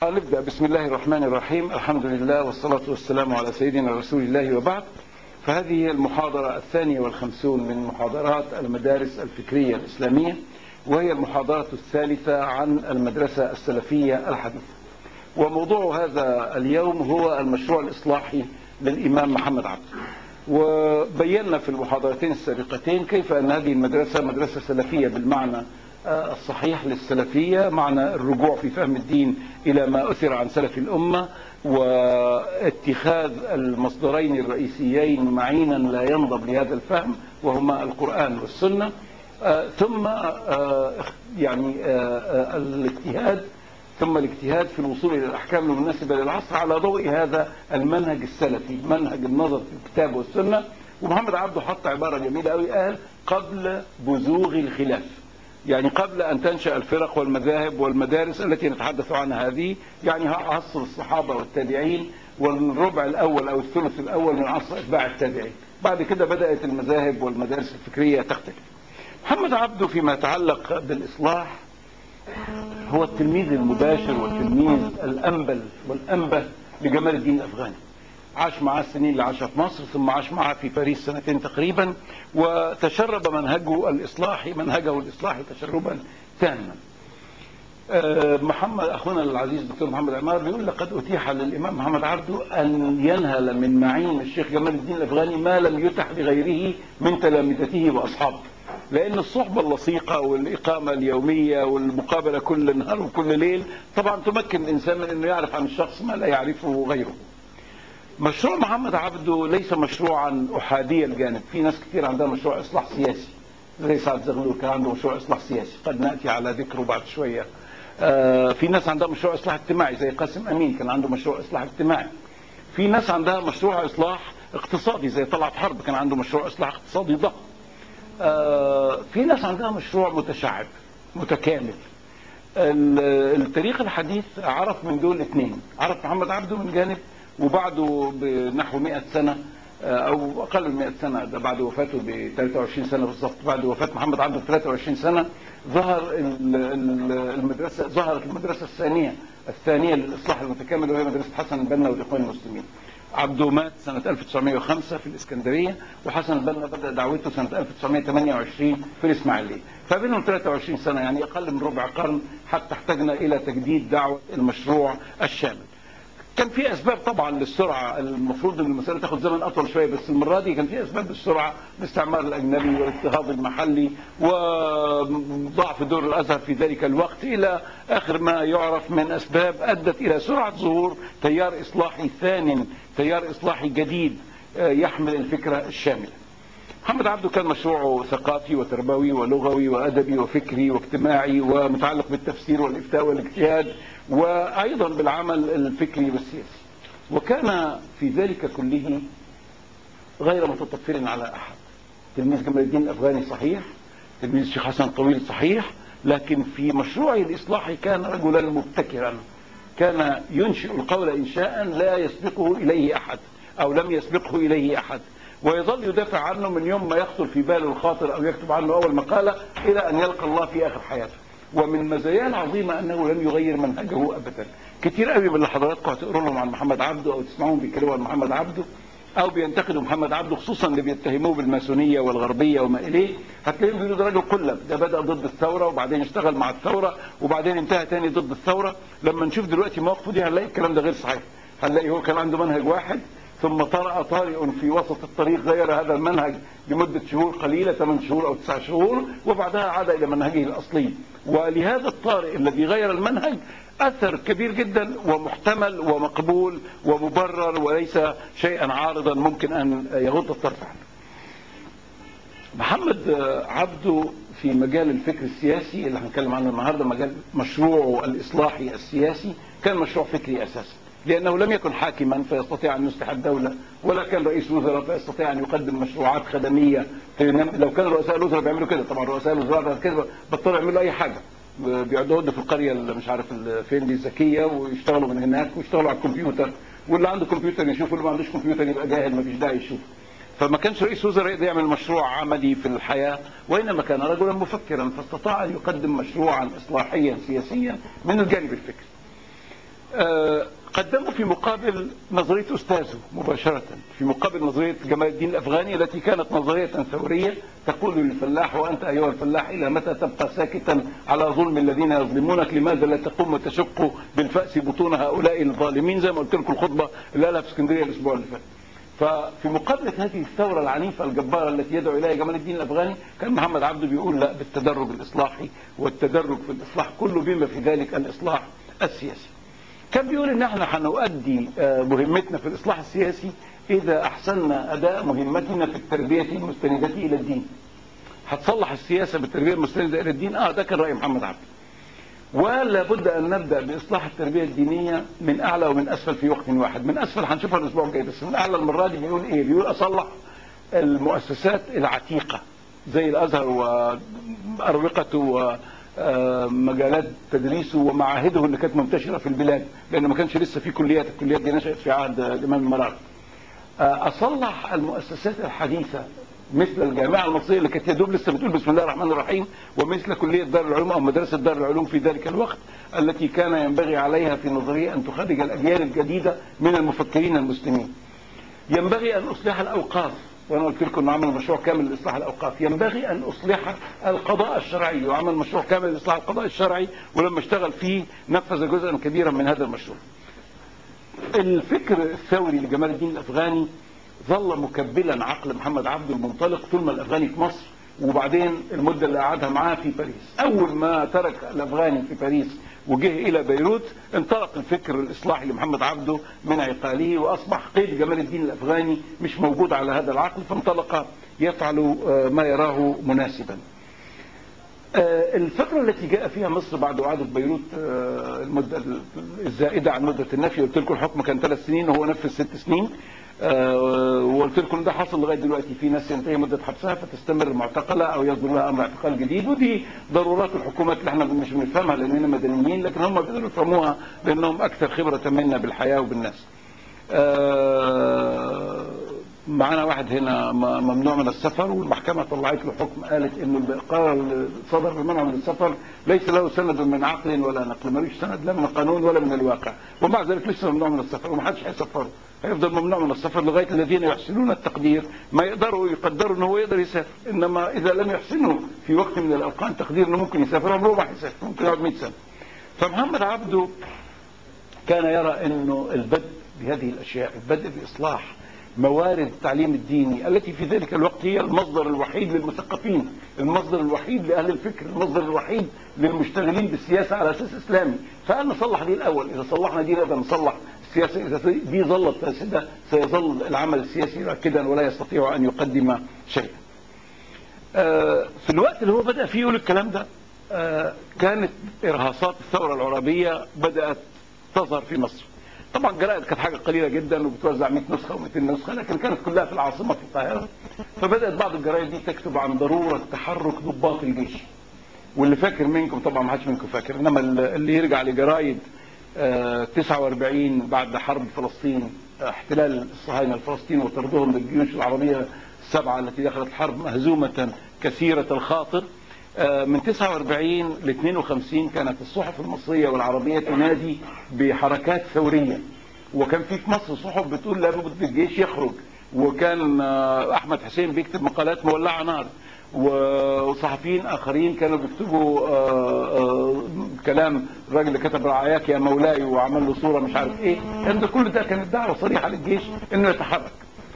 نبدأ بسم الله الرحمن الرحيم الحمد لله والصلاة والسلام على سيدنا رسول الله وبعد فهذه هي المحاضرة الثانية والخمسون من محاضرات المدارس الفكرية الإسلامية وهي المحاضرة الثالثة عن المدرسة السلفية الحديثة وموضوع هذا اليوم هو المشروع الإصلاحي للإمام محمد عبد وبينا في المحاضرتين السابقتين كيف أن هذه المدرسة مدرسة سلفية بالمعنى الصحيح للسلفية معنى الرجوع في فهم الدين إلى ما أثر عن سلف الأمة واتخاذ المصدرين الرئيسيين معينا لا ينضب لهذا الفهم وهما القرآن والسنة ثم يعني الاجتهاد ثم الاجتهاد في الوصول إلى الأحكام المناسبة للعصر على ضوء هذا المنهج السلفي منهج النظر في الكتاب والسنة ومحمد عبده حط عبارة جميلة قوي قال قبل بزوغ الخلاف يعني قبل أن تنشأ الفرق والمذاهب والمدارس التي نتحدث عنها هذه يعني عصر الصحابة والتابعين والربع الأول أو الثلث الأول من عصر أتباع التابعين بعد كده بدأت المذاهب والمدارس الفكرية تختلف محمد عبده فيما يتعلق بالإصلاح هو التلميذ المباشر والتلميذ الأنبل والأنبه لجمال الدين الأفغاني عاش معاه السنين اللي عاشها في مصر ثم عاش معاه في باريس سنتين تقريبا وتشرب منهجه الإصلاحي منهجه الإصلاحي تشربا تاما محمد أخونا العزيز دكتور محمد عمار بيقول لقد أتيح للإمام محمد عبده أن ينهل من معين الشيخ جمال الدين الأفغاني ما لم يتح لغيره من تلامذته وأصحابه لأن الصحبة اللصيقة والإقامة اليومية والمقابلة كل نهار وكل ليل طبعا تمكن الإنسان من أنه يعرف عن الشخص ما لا يعرفه غيره مشروع محمد عبده ليس مشروعا أحادي الجانب في ناس كثير عندها مشروع إصلاح سياسي زي سعد زغلول كان عنده مشروع إصلاح سياسي قد نأتي على ذكره بعد شوية آه في ناس عندها مشروع إصلاح اجتماعي زي قاسم أمين كان عنده مشروع إصلاح اجتماعي في ناس عندها مشروع إصلاح اقتصادي زي طلعت حرب كان عنده مشروع إصلاح اقتصادي ضخم آه في ناس عندها مشروع متشعب متكامل التاريخ الحديث عرف من دول اثنين عرف محمد عبده من جانب وبعده بنحو 100 سنة أو أقل من 100 سنة ده بعد وفاته ب 23 سنة بالضبط بعد وفاة محمد عبده ب 23 سنة ظهر المدرسة ظهرت المدرسة الثانية الثانية للإصلاح المتكامل وهي مدرسة حسن البنا والإخوان المسلمين عبده مات سنة 1905 في الإسكندرية وحسن البنا بدأ دعوته سنة 1928 في الإسماعيلية فبينهم 23 سنة يعني أقل من ربع قرن حتى احتجنا إلى تجديد دعوة المشروع الشامل كان في اسباب طبعا للسرعه المفروض ان المساله تاخد زمن اطول شويه بس المره دي كان في اسباب للسرعه الاستعمار الاجنبي والاضطهاد المحلي وضعف دور الازهر في ذلك الوقت الى اخر ما يعرف من اسباب ادت الى سرعه ظهور تيار اصلاحي ثان تيار اصلاحي جديد يحمل الفكره الشامله. محمد عبده كان مشروعه ثقافي وتربوي ولغوي وادبي وفكري واجتماعي ومتعلق بالتفسير والافتاء والاجتهاد وايضا بالعمل الفكري والسياسي وكان في ذلك كله غير متطفل على احد تلميذ جمال الدين الافغاني صحيح تلميذ الشيخ حسن الطويل صحيح لكن في مشروعه الاصلاحي كان رجلا مبتكرا كان ينشئ القول انشاء لا يسبقه اليه احد او لم يسبقه اليه احد ويظل يدافع عنه من يوم ما يخطر في باله الخاطر او يكتب عنه اول مقاله الى ان يلقى الله في اخر حياته ومن مزاياه العظيمه انه لم يغير منهجه ابدا كتير قوي من اللي حضراتكم هتقروا لهم عن محمد عبده او تسمعوهم بيتكلموا عن محمد عبده او بينتقدوا محمد عبده خصوصا اللي بيتهموه بالماسونيه والغربيه وما اليه هتلاقيهم بيقولوا ده راجل قلب ده بدا ضد الثوره وبعدين اشتغل مع الثوره وبعدين انتهى تاني ضد الثوره لما نشوف دلوقتي مواقفه دي هنلاقي الكلام ده غير صحيح هنلاقي هو كان عنده منهج واحد ثم طرأ طارئ في وسط الطريق غير هذا المنهج لمدة شهور قليلة 8 شهور أو 9 شهور وبعدها عاد إلى منهجه الأصلي ولهذا الطارئ الذي غير المنهج أثر كبير جدا ومحتمل ومقبول ومبرر وليس شيئا عارضا ممكن أن يغض الطرف عنه محمد عبده في مجال الفكر السياسي اللي هنتكلم عنه النهارده مجال مشروعه الإصلاحي السياسي كان مشروع فكري أساسا لأنه لم يكن حاكما فيستطيع أن يصلح الدولة ولا كان رئيس وزراء فيستطيع أن يقدم مشروعات خدمية لو كان رؤساء الوزراء بيعملوا كده طبعا رؤساء الوزراء كده بطلوا يعملوا أي حاجة بيقعدوا في القرية اللي مش عارف فين دي الذكية ويشتغلوا من هناك ويشتغلوا على الكمبيوتر واللي عنده كمبيوتر يشوف واللي ما عندوش كمبيوتر يبقى جاهل ما فيش داعي يشوف فما كانش رئيس وزراء يقدر يعمل مشروع عملي في الحياة وإنما كان رجلا مفكرا فاستطاع أن يقدم مشروعا إصلاحيا سياسيا من الجانب الفكري آه، قدموا في مقابل نظرية أستاذه مباشرة في مقابل نظرية جمال الدين الأفغاني التي كانت نظرية ثورية تقول للفلاح وأنت أيها الفلاح إلى متى تبقى ساكتا على ظلم الذين يظلمونك لماذا لا تقوم وتشق بالفأس بطون هؤلاء الظالمين زي ما قلت لكم الخطبة اللي قالها في اسكندرية الأسبوع اللي فات ففي مقابلة هذه الثورة العنيفة الجبارة التي يدعو إليها جمال الدين الأفغاني كان محمد عبده بيقول لا بالتدرج الإصلاحي والتدرج في الإصلاح كله بما في ذلك الإصلاح السياسي كان بيقول ان احنا هنؤدي آه، مهمتنا في الاصلاح السياسي اذا احسننا اداء مهمتنا في التربيه المستنده الى الدين. هتصلح السياسه بالتربيه المستنده الى الدين؟ اه ده كان راي محمد عبده. ولا بد ان نبدا باصلاح التربيه الدينيه من اعلى ومن اسفل في وقت واحد، من اسفل هنشوفها الاسبوع الجاي بس من اعلى المره دي بيقول ايه؟ بيقول اصلح المؤسسات العتيقه زي الازهر واروقته و آه، مجالات تدريسه ومعاهده اللي كانت منتشره في البلاد لان ما كانش لسه في كليات الكليات دي نشات في عهد الامام المراغ آه، اصلح المؤسسات الحديثه مثل الجامعه المصريه اللي كانت يدوب لسه بتقول بسم الله الرحمن الرحيم ومثل كليه دار العلوم او مدرسه دار العلوم في ذلك الوقت التي كان ينبغي عليها في نظريه ان تخرج الاجيال الجديده من المفكرين المسلمين. ينبغي ان اصلح الاوقاف وانا قلت لكم انه عمل مشروع كامل لاصلاح الاوقاف ينبغي ان اصلح القضاء الشرعي وعمل مشروع كامل لاصلاح القضاء الشرعي ولما اشتغل فيه نفذ جزءا كبيرا من هذا المشروع الفكر الثوري لجمال الدين الافغاني ظل مكبلا عقل محمد عبده المنطلق طول ما الافغاني في مصر وبعدين المده اللي قعدها معاه في باريس اول ما ترك الافغاني في باريس وجه الى بيروت انطلق الفكر الاصلاحي لمحمد عبده من عقاله واصبح قيد جمال الدين الافغاني مش موجود على هذا العقل فانطلق يفعل آه، ما يراه مناسبا. آه، الفترة التي جاء فيها مصر بعد وعادة بيروت آه، المدة الزائدة عن مدة النفي قلت لكم الحكم كان ثلاث سنين وهو نفذ ست سنين آه، وقلت لكم ده حصل لغايه دلوقتي في ناس ينتهي مده حبسها فتستمر معتقله او يصدر لها امر اعتقال جديد ودي ضرورات الحكومات اللي احنا مش بنفهمها لاننا مدنيين لكن هم بيقدروا يفهموها لانهم اكثر خبره منا بالحياه وبالناس. آه، معانا واحد هنا م- ممنوع من السفر والمحكمة طلعت له حكم قالت انه القرار اللي صدر بمنع من السفر ليس له سند من عقل ولا نقل ملوش سند لا من القانون ولا من الواقع ومع ذلك لسه ممنوع من السفر ومحدش هيسفره هيفضل ممنوع من السفر لغاية الذين يحسنون التقدير ما يقدروا يقدروا انه هو يقدر يسافر انما اذا لم يحسنوا في وقت من الاوقات تقدير انه ممكن يسافر عمره ما هيسافر ممكن يقعد 100 سنة فمحمد عبده كان يرى انه البدء بهذه الاشياء البدء باصلاح موارد التعليم الديني التي في ذلك الوقت هي المصدر الوحيد للمثقفين المصدر الوحيد لأهل الفكر المصدر الوحيد للمشتغلين بالسياسة على أساس إسلامي فقال نصلح دي الأول إذا صلحنا دي نقدر نصلح السياسة إذا دي ظلت فاسدة سيظل العمل السياسي راكدا ولا يستطيع أن يقدم شيئا آه، في الوقت اللي هو بدأ فيه يقول الكلام ده آه، كانت إرهاصات الثورة العربية بدأت تظهر في مصر طبعا الجرائد كانت حاجه قليله جدا وبتوزع 100 نسخه و200 نسخه لكن كانت كلها في العاصمه في القاهره فبدات بعض الجرائد دي تكتب عن ضروره تحرك ضباط الجيش واللي فاكر منكم طبعا ما حدش منكم فاكر انما اللي يرجع لجرايد آه، 49 بعد حرب فلسطين آه، احتلال الصهاينه لفلسطين وطردهم للجيوش العربيه السبعه التي دخلت الحرب مهزومه كثيره الخاطر آه، من 49 ل 52 كانت الصحف المصريه والعربيه تنادي بحركات ثوريه وكان في في مصر صحف بتقول لابد الجيش يخرج وكان آه، احمد حسين بيكتب مقالات مولعه نار وصحفيين اخرين كانوا بيكتبوا آه، آه، كلام الراجل اللي كتب رعاياك يا مولاي وعمل له صوره مش عارف ايه كان ده كل ده كانت دعوه صريحه للجيش انه يتحرك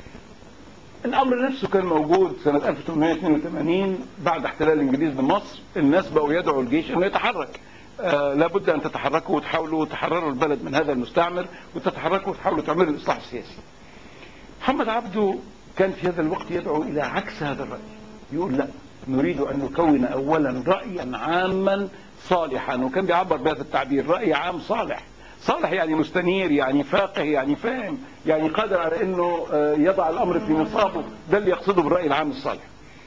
الامر نفسه كان موجود سنه 1882 بعد احتلال الانجليز لمصر الناس بقوا يدعوا الجيش انه يتحرك آه لابد ان تتحركوا وتحاولوا تحرروا البلد من هذا المستعمر وتتحركوا وتحاولوا تعملوا الاصلاح السياسي. محمد عبده كان في هذا الوقت يدعو الى عكس هذا الراي. يقول لا نريد ان نكون اولا رايا عاما صالحا وكان بيعبر بهذا التعبير راي عام صالح. صالح يعني مستنير يعني فاقه يعني فاهم يعني قادر على انه آه، يضع الامر في نصابه ده اللي يقصده بالراي العام الصالح.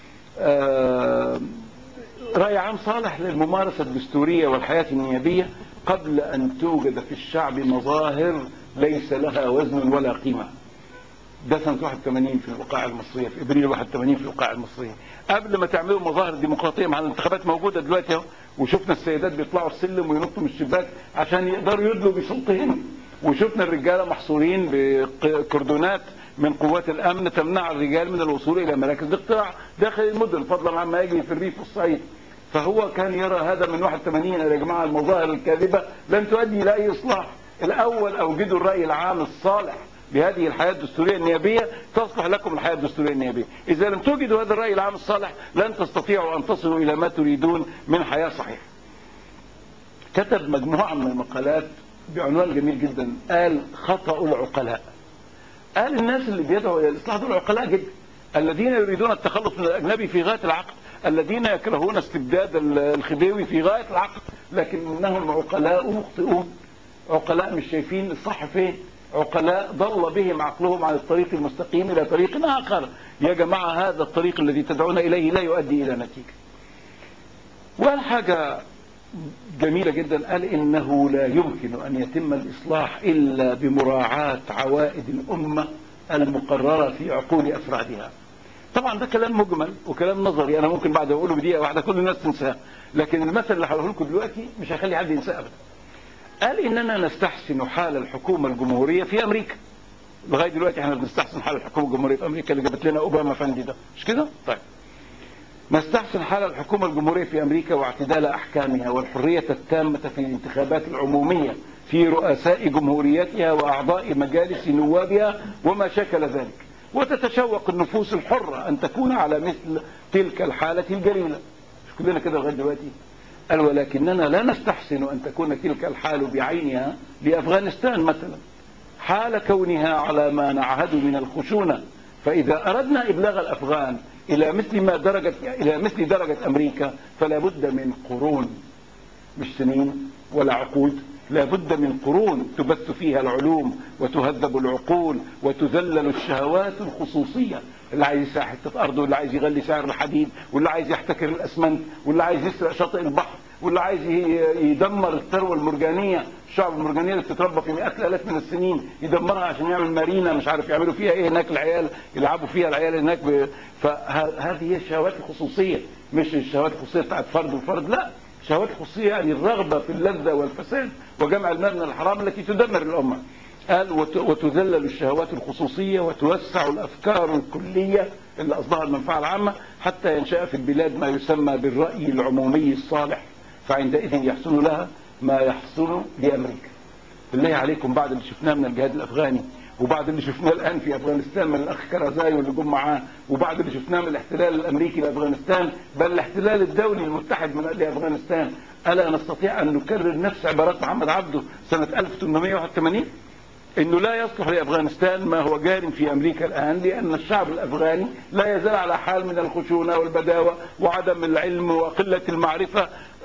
آه، رأي عام صالح للممارسة الدستورية والحياة النيابية قبل أن توجد في الشعب مظاهر ليس لها وزن ولا قيمة ده سنة 81 في الوقائع المصرية في ابريل 81 في الوقائع المصرية قبل ما تعملوا مظاهر ديمقراطية مع الانتخابات موجودة دلوقتي اهو وشفنا السيدات بيطلعوا السلم وينطوا من الشباك عشان يقدروا يدلوا بصوتهم وشفنا الرجالة محصورين بكردونات من قوات الامن تمنع الرجال من الوصول الى مراكز الاقتراع داخل المدن فضلا عما يجري في الريف والصعيد فهو كان يرى هذا من 81 يا جماعه المظاهر الكاذبه لن تؤدي الى اي اصلاح الاول اوجدوا الراي العام الصالح بهذه الحياة الدستورية النيابية تصلح لكم الحياة الدستورية النيابية إذا لم تجدوا هذا الرأي العام الصالح لن تستطيعوا أن تصلوا إلى ما تريدون من حياة صحيحة كتب مجموعة من المقالات بعنوان جميل جدا قال خطأ العقلاء قال الناس اللي بيدعوا الى الاصلاح دول عقلاء جدا الذين يريدون التخلص من الاجنبي في غايه العقل الذين يكرهون استبداد الخديوي في غايه العقل لكنهم عقلاء مخطئون عقلاء مش شايفين الصح فين عقلاء ضل بهم عقلهم عن الطريق المستقيم الى طريق اخر يا جماعه هذا الطريق الذي تدعون اليه لا يؤدي الى نتيجه وقال حاجه جميلة جدا قال إنه لا يمكن أن يتم الإصلاح إلا بمراعاة عوائد الأمة المقررة في عقول أفرادها طبعا ده كلام مجمل وكلام نظري أنا ممكن بعد أقوله بدقيقة واحدة كل الناس تنساه لكن المثل اللي هقوله لكم دلوقتي مش هيخلي حد ينساه أبدا قال إننا نستحسن حال الحكومة الجمهورية في أمريكا لغاية دلوقتي احنا بنستحسن حال الحكومة الجمهورية في أمريكا اللي جابت لنا أوباما فندي ده مش كده؟ طيب نستحسن حال الحكومة الجمهورية في أمريكا واعتدال أحكامها والحرية التامة في الانتخابات العمومية في رؤساء جمهوريتها وأعضاء مجالس نوابها وما شكل ذلك وتتشوق النفوس الحرة أن تكون على مثل تلك الحالة الجليلة مش كلنا كده لغاية دلوقتي قال ولكننا لا نستحسن أن تكون تلك الحال بعينها لأفغانستان مثلا حال كونها على ما نعهد من الخشونة فإذا أردنا إبلاغ الأفغان إلى مثل ما درجة إلى مثل درجة أمريكا فلا بد من قرون مش سنين ولا عقود لا بد من قرون تبث فيها العلوم وتهذب العقول وتذلل الشهوات الخصوصية اللي عايز يسرق حتة أرض واللي عايز يغلي سعر الحديد واللي عايز يحتكر الأسمنت واللي عايز يسرق شاطئ البحر واللي عايز يدمر الثروة المرجانية الشعب المرجانية اللي بتتربى في مئات الآلاف من السنين يدمرها عشان يعمل مارينا مش عارف يعملوا فيها ايه هناك العيال يلعبوا فيها العيال هناك ب... فهذه هي الشهوات الخصوصية مش الشهوات الخصوصية بتاعت فرد وفرد لا شهوات خصوصية يعني الرغبة في اللذة والفساد وجمع المال من الحرام التي تدمر الأمة قال وتذلل الشهوات الخصوصية وتوسع الأفكار الكلية اللي قصدها المنفعة العامة حتى ينشأ في البلاد ما يسمى بالرأي العمومي الصالح فعندئذ يحسن لها ما يحصل لأمريكا بالله عليكم بعد اللي شفناه من الجهاد الأفغاني وبعد اللي شفناه الآن في أفغانستان من الأخ كرزاي واللي جم معاه وبعد اللي شفناه من الاحتلال الأمريكي لأفغانستان بل الاحتلال الدولي المتحد من لأفغانستان ألا نستطيع أن نكرر نفس عبارات محمد عبده سنة 1881 انه لا يصلح لافغانستان ما هو جار في امريكا الان لان الشعب الافغاني لا يزال على حال من الخشونه والبداوه وعدم العلم وقله المعرفه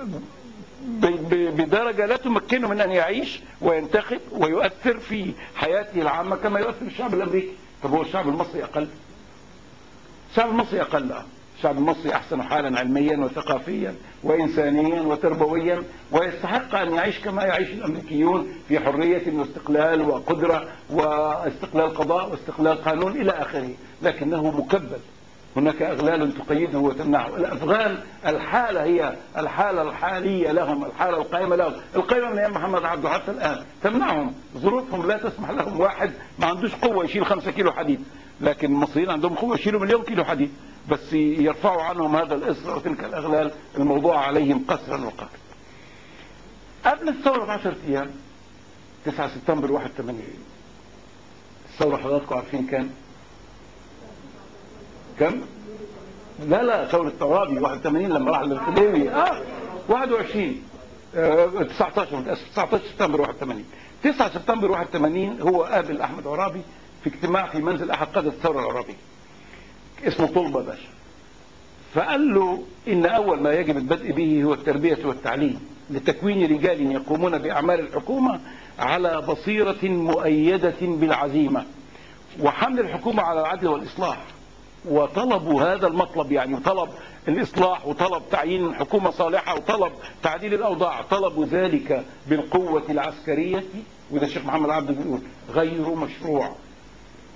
بدرجه لا تمكنه من ان يعيش وينتخب ويؤثر في حياته العامه كما يؤثر الشعب الامريكي طب هو الشعب المصري اقل الشعب المصري اقل اه الشعب المصري احسن حالا علميا وثقافيا وانسانيا وتربويا ويستحق ان يعيش كما يعيش الامريكيون في حريه واستقلال وقدره واستقلال قضاء واستقلال قانون الى اخره لكنه مكبل هناك اغلال تقيده وتمنعه الافغان الحاله هي الحاله الحاليه لهم الحاله القائمه لهم القائمه من ايام محمد عبده حتى الان تمنعهم ظروفهم لا تسمح لهم واحد ما عندوش قوه يشيل خمسة كيلو حديد لكن المصريين عندهم قوه يشيلوا مليون كيلو حديد بس يرفعوا عنهم هذا الإصر وتلك الأغلال الموضوع عليهم قسرا وقهرا قبل الثورة ب 10 أيام 9 سبتمبر 81 الثورة حضراتكم عارفين كام؟ كم؟ لا لا ثورة الترابي 81 لما راح للخديوي اه 21 آه 19 متأسف 19 سبتمبر 81 9 سبتمبر 81 هو قابل أحمد عرابي في اجتماع في منزل أحد قادة الثورة العرابية اسمه طلبة باشا فقال له إن أول ما يجب البدء به هو التربية والتعليم لتكوين رجال يقومون بأعمال الحكومة على بصيرة مؤيدة بالعزيمة وحمل الحكومة على العدل والإصلاح وطلبوا هذا المطلب يعني طلب الإصلاح وطلب تعيين حكومة صالحة وطلب تعديل الأوضاع طلبوا ذلك بالقوة العسكرية وده الشيخ محمد عبد بيقول غير مشروع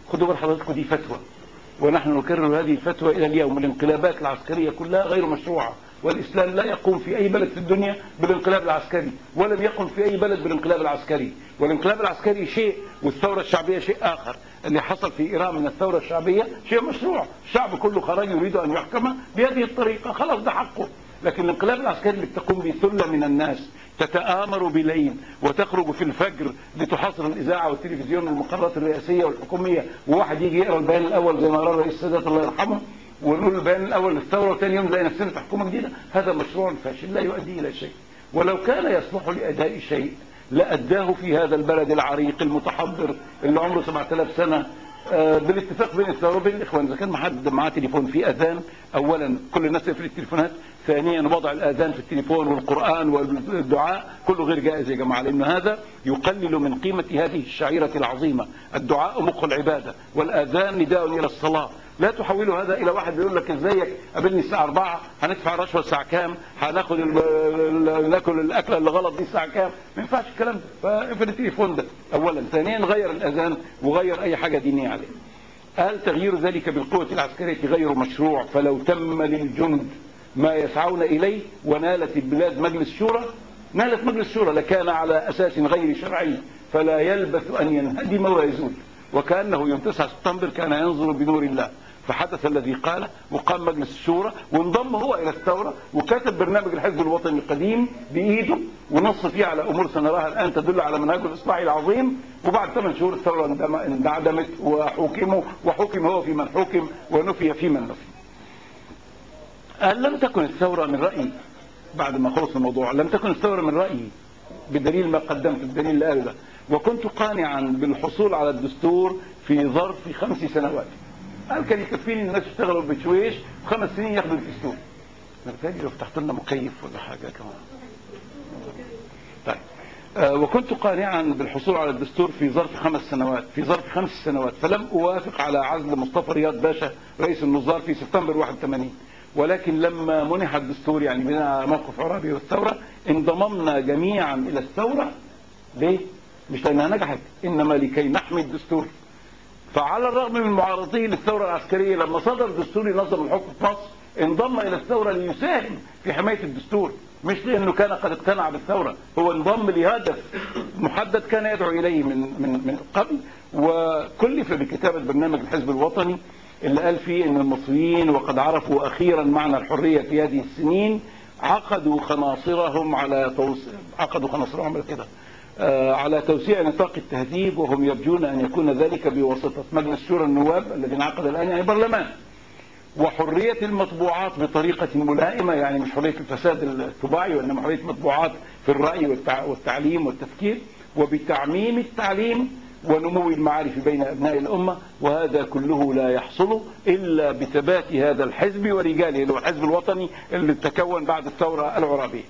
خدوا بال حضراتكم دي فتوى ونحن نكرر هذه الفتوى إلى اليوم الانقلابات العسكرية كلها غير مشروعة والإسلام لا يقوم في أي بلد في الدنيا بالانقلاب العسكري ولم يقم في أي بلد بالانقلاب العسكري والانقلاب العسكري شيء والثورة الشعبية شيء آخر اللي حصل في إيران من الثورة الشعبية شيء مشروع الشعب كله خرج يريد أن يحكم بهذه الطريقة خلاص ده حقه لكن الانقلاب العسكري اللي تقوم به ثلة من الناس تتآمر بليل وتخرج في الفجر لتحاصر الإذاعة والتلفزيون والمقرات الرئاسية والحكومية وواحد يجي يقرأ البيان الأول زي ما قرأ رئيس السادات الله يرحمه ونقول البيان الأول للثورة وثاني يوم نلاقي نفسنا في حكومة جديدة هذا مشروع فاشل لا يؤدي إلى شيء ولو كان يصلح لأداء شيء لأداه في هذا البلد العريق المتحضر اللي عمره 7000 سنة آه، بالاتفاق بين الثوره وبين الاخوان اذا كان ما حد معاه تليفون في اذان اولا كل الناس تقفل التليفونات ثانيا وضع الاذان في التليفون والقران والدعاء كله غير جائز يا جماعه لان هذا يقلل من قيمه هذه الشعيره العظيمه الدعاء مخ العباده والاذان نداء الى الصلاه لا تحولوا هذا الى واحد بيقول لك ازيك قابلني الساعه 4 هندفع رشوه الساعه كام هناخد ال- ال- ناكل الاكله اللي غلط دي الساعه كام ما ينفعش الكلام ده فاقفل التليفون ده اولا ثانيا غير الاذان وغير اي حاجه دينيه عليه قال تغيير ذلك بالقوة العسكرية غير مشروع فلو تم للجند ما يسعون إليه ونالت البلاد مجلس شورى نالت مجلس شورى لكان على أساس غير شرعي فلا يلبث أن ينهدم ويزول وكأنه يوم 9 سبتمبر كان ينظر بنور الله فحدث الذي قال وقام مجلس الشورى وانضم هو الى الثوره وكتب برنامج الحزب الوطني القديم بايده ونص فيه على امور سنراها الان تدل على منهجه الاصلاحي العظيم وبعد ثمان شهور الثوره اندم- انعدمت وحكموا وحكم هو في من حكم ونفي في من نفي. قال لم تكن الثوره من رايي بعد ما خلص الموضوع لم تكن الثوره من رايي بدليل ما قدمت الدليل اللي قاله ده وكنت قانعا بالحصول على الدستور في ظرف خمس سنوات قال كان يكفيني الناس يشتغلوا بشويش خمس سنين ياخدوا الدستور انا بتهيألي لو فتحت لنا مكيف ولا حاجه كمان طيب آه، وكنت قانعا بالحصول على الدستور في ظرف خمس سنوات في ظرف خمس سنوات فلم اوافق على عزل مصطفى رياض باشا رئيس النظار في سبتمبر 81 ولكن لما منح الدستور يعني بناء موقف عرابي والثوره انضممنا جميعا الى الثوره ليه؟ مش لانها نجحت انما لكي نحمي الدستور فعلى الرغم من معارضته للثوره العسكريه لما صدر دستور ينظم الحكم في مصر انضم الى الثوره ليساهم في حمايه الدستور مش لانه كان قد اقتنع بالثوره هو انضم لهدف محدد كان يدعو اليه من من من قبل وكلف بكتابه برنامج الحزب الوطني اللي قال فيه ان المصريين وقد عرفوا اخيرا معنى الحريه في هذه السنين عقدوا خناصرهم على توص... عقدوا خناصرهم على كده آه، على توسيع نطاق التهذيب وهم يرجون ان يكون ذلك بواسطه مجلس شورى النواب الذي انعقد الان يعني برلمان وحريه المطبوعات بطريقه ملائمه يعني مش حريه الفساد الطباعي وانما حريه مطبوعات في الراي والتع- والتعليم والتفكير وبتعميم التعليم ونمو المعارف بين ابناء الامه وهذا كله لا يحصل الا بثبات هذا الحزب ورجاله اللي هو الحزب الوطني اللي تكون بعد الثوره العرابيه.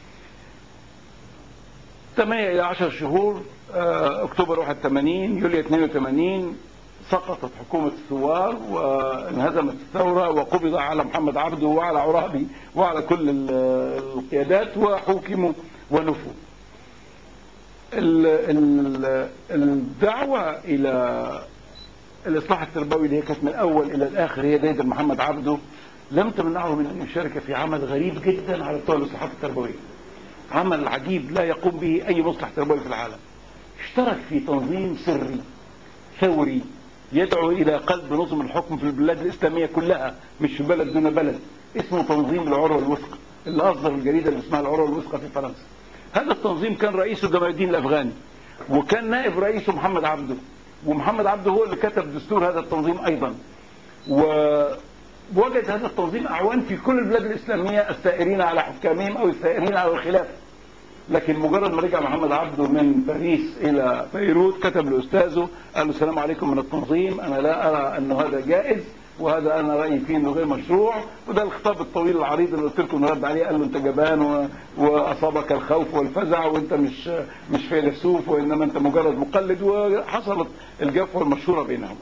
8 الى 10 شهور آه، اكتوبر 81 يوليو 82 سقطت حكومة الثوار وانهزمت الثورة وقبض على محمد عبده وعلى عرابي وعلى كل ال- القيادات وحكموا ونفوا ال- ال- الدعوة إلى الإصلاح التربوي اللي هي كانت من الأول إلى الآخر هي دايما محمد عبده لم تمنعه من أن يشارك في عمل غريب جدا على بتوع الإصلاحات التربوية عمل عجيب لا يقوم به أي مصلح تربوي في العالم اشترك في تنظيم سري ثوري يدعو إلى قلب نظم الحكم في البلاد الإسلامية كلها مش في بلد دون بلد اسمه تنظيم العروة الوثقى اللي أصدر الجريدة اللي اسمها العروة الوثقى في فرنسا هذا التنظيم كان رئيسه جمال الدين الأفغاني وكان نائب رئيسه محمد عبده ومحمد عبده هو اللي كتب دستور هذا التنظيم أيضا ووجد هذا التنظيم أعوان في كل البلاد الإسلامية السائرين على حكامهم أو السائرين على الخلافة لكن مجرد ما رجع محمد عبده من باريس الى بيروت كتب لاستاذه قال له السلام عليكم من التنظيم انا لا ارى انه هذا جائز وهذا انا رايي فيه انه غير مشروع وده الخطاب الطويل العريض اللي قلت لكم رد عليه قال له انت جبان و... واصابك الخوف والفزع وانت مش مش فيلسوف وانما انت مجرد مقلد وحصلت الجفوه المشهوره بينهم.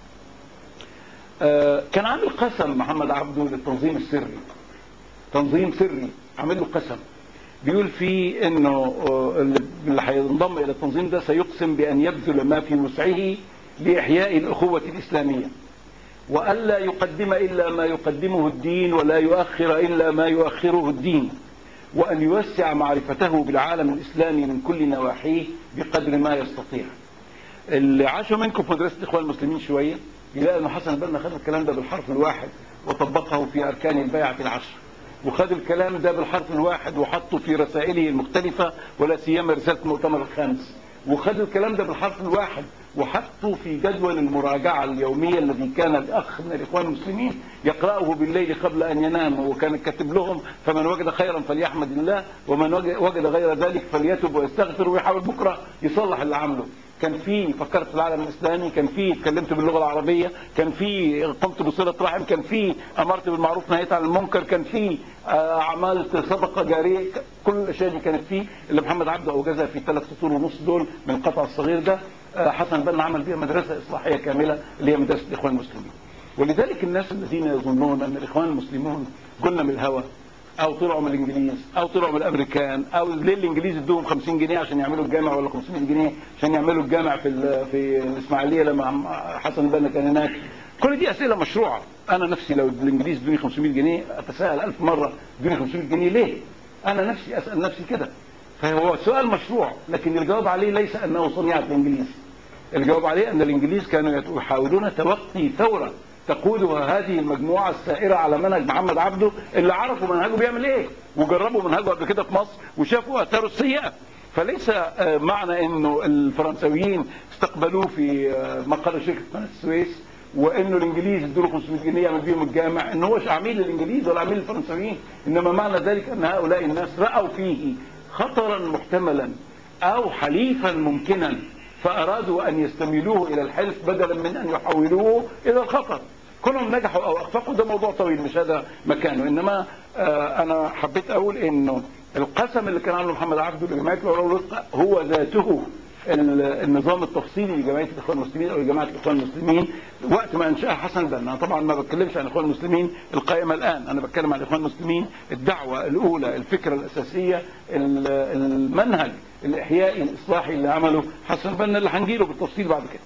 آه، كان عامل قسم محمد عبده للتنظيم السري تنظيم سري عامل له قسم بيقول فيه انه آه، اللي هينضم الى التنظيم ده سيقسم بان يبذل ما في وسعه لإحياء الأخوة الإسلامية وألا يقدم إلا ما يقدمه الدين ولا يؤخر إلا ما يؤخره الدين وأن يوسع معرفته بالعالم الإسلامي من كل نواحيه بقدر ما يستطيع اللي عاشوا منكم في مدرسة الإخوان المسلمين شوية يلاقي أن حسن البنا خد الكلام ده بالحرف الواحد وطبقه في أركان البيعة العشر وخد الكلام ده بالحرف الواحد وحطه في رسائله المختلفة ولا سيما رسالة المؤتمر الخامس وخد الكلام ده بالحرف الواحد وحطه في جدول المراجعة اليومية الذي كان الأخ من الإخوان المسلمين يقرأه بالليل قبل أن ينام وكان كاتب لهم فمن وجد خيرا فليحمد الله ومن وجد غير ذلك فليتب ويستغفر ويحاول بكرة يصلح اللي عمله كان في فكرت في العالم الاسلامي كان في اتكلمت باللغه العربيه كان في قمت بصله رحم كان في امرت بالمعروف نهيت عن المنكر كان في عملت صدقه جاريه كل الاشياء دي كانت فيه اللي محمد عبده اوجزها في ثلاث سطور ونص دول من القطع الصغير ده حسن بنا عمل بيها مدرسه اصلاحيه كامله اللي هي مدرسه الاخوان المسلمين ولذلك الناس الذين يظنون ان الاخوان المسلمون قلنا من الهوى او طلعوا من الانجليز او طلعوا من الامريكان او ليه الانجليز ادوهم 50 جنيه عشان يعملوا الجامع ولا 500 جنيه عشان يعملوا الجامع في في الاسماعيليه لما حسن البنا كان هناك كل دي اسئله مشروعه انا نفسي لو الانجليز ادوني 500 جنيه اتساءل ألف مره ادوني 500 جنيه ليه انا نفسي اسال نفسي كده فهو سؤال مشروع لكن الجواب عليه ليس انه صنيعه الانجليز الجواب عليه ان الانجليز كانوا يحاولون توقي ثوره تقودها هذه المجموعة السائرة على منهج محمد عبده اللي عرفوا منهجه بيعمل ايه وجربوا منهجه قبل كده في مصر وشافوا اثاره السيئة فليس معنى انه الفرنساويين استقبلوه في مقر شركة قناة السويس وانه الانجليز ادوا له 500 جنيه يعمل بيهم الجامع ان هو مش عميل الانجليز ولا عميل الفرنساويين انما معنى ذلك ان هؤلاء الناس راوا فيه خطرا محتملا او حليفا ممكنا فأرادوا أن يستميلوه إلى الحلف بدلا من أن يحولوه إلى الخطر كلهم نجحوا أو أخفقوا ده موضوع طويل مش هذا مكانه إنما آه أنا حبيت أقول إنه القسم اللي كان عامله محمد عبده لجمعية العلوم الوثقى هو ذاته النظام التفصيلي لجمعيه الاخوان المسلمين او لجماعه الاخوان المسلمين وقت ما انشاها حسن البنا انا طبعا ما بتكلمش عن الاخوان المسلمين القائمه الان انا بتكلم عن الاخوان المسلمين الدعوه الاولى الفكره الاساسيه المنهج الاحيائي الاصلاحي اللي عمله حسن البنا اللي هنجيله بالتفصيل بعد كده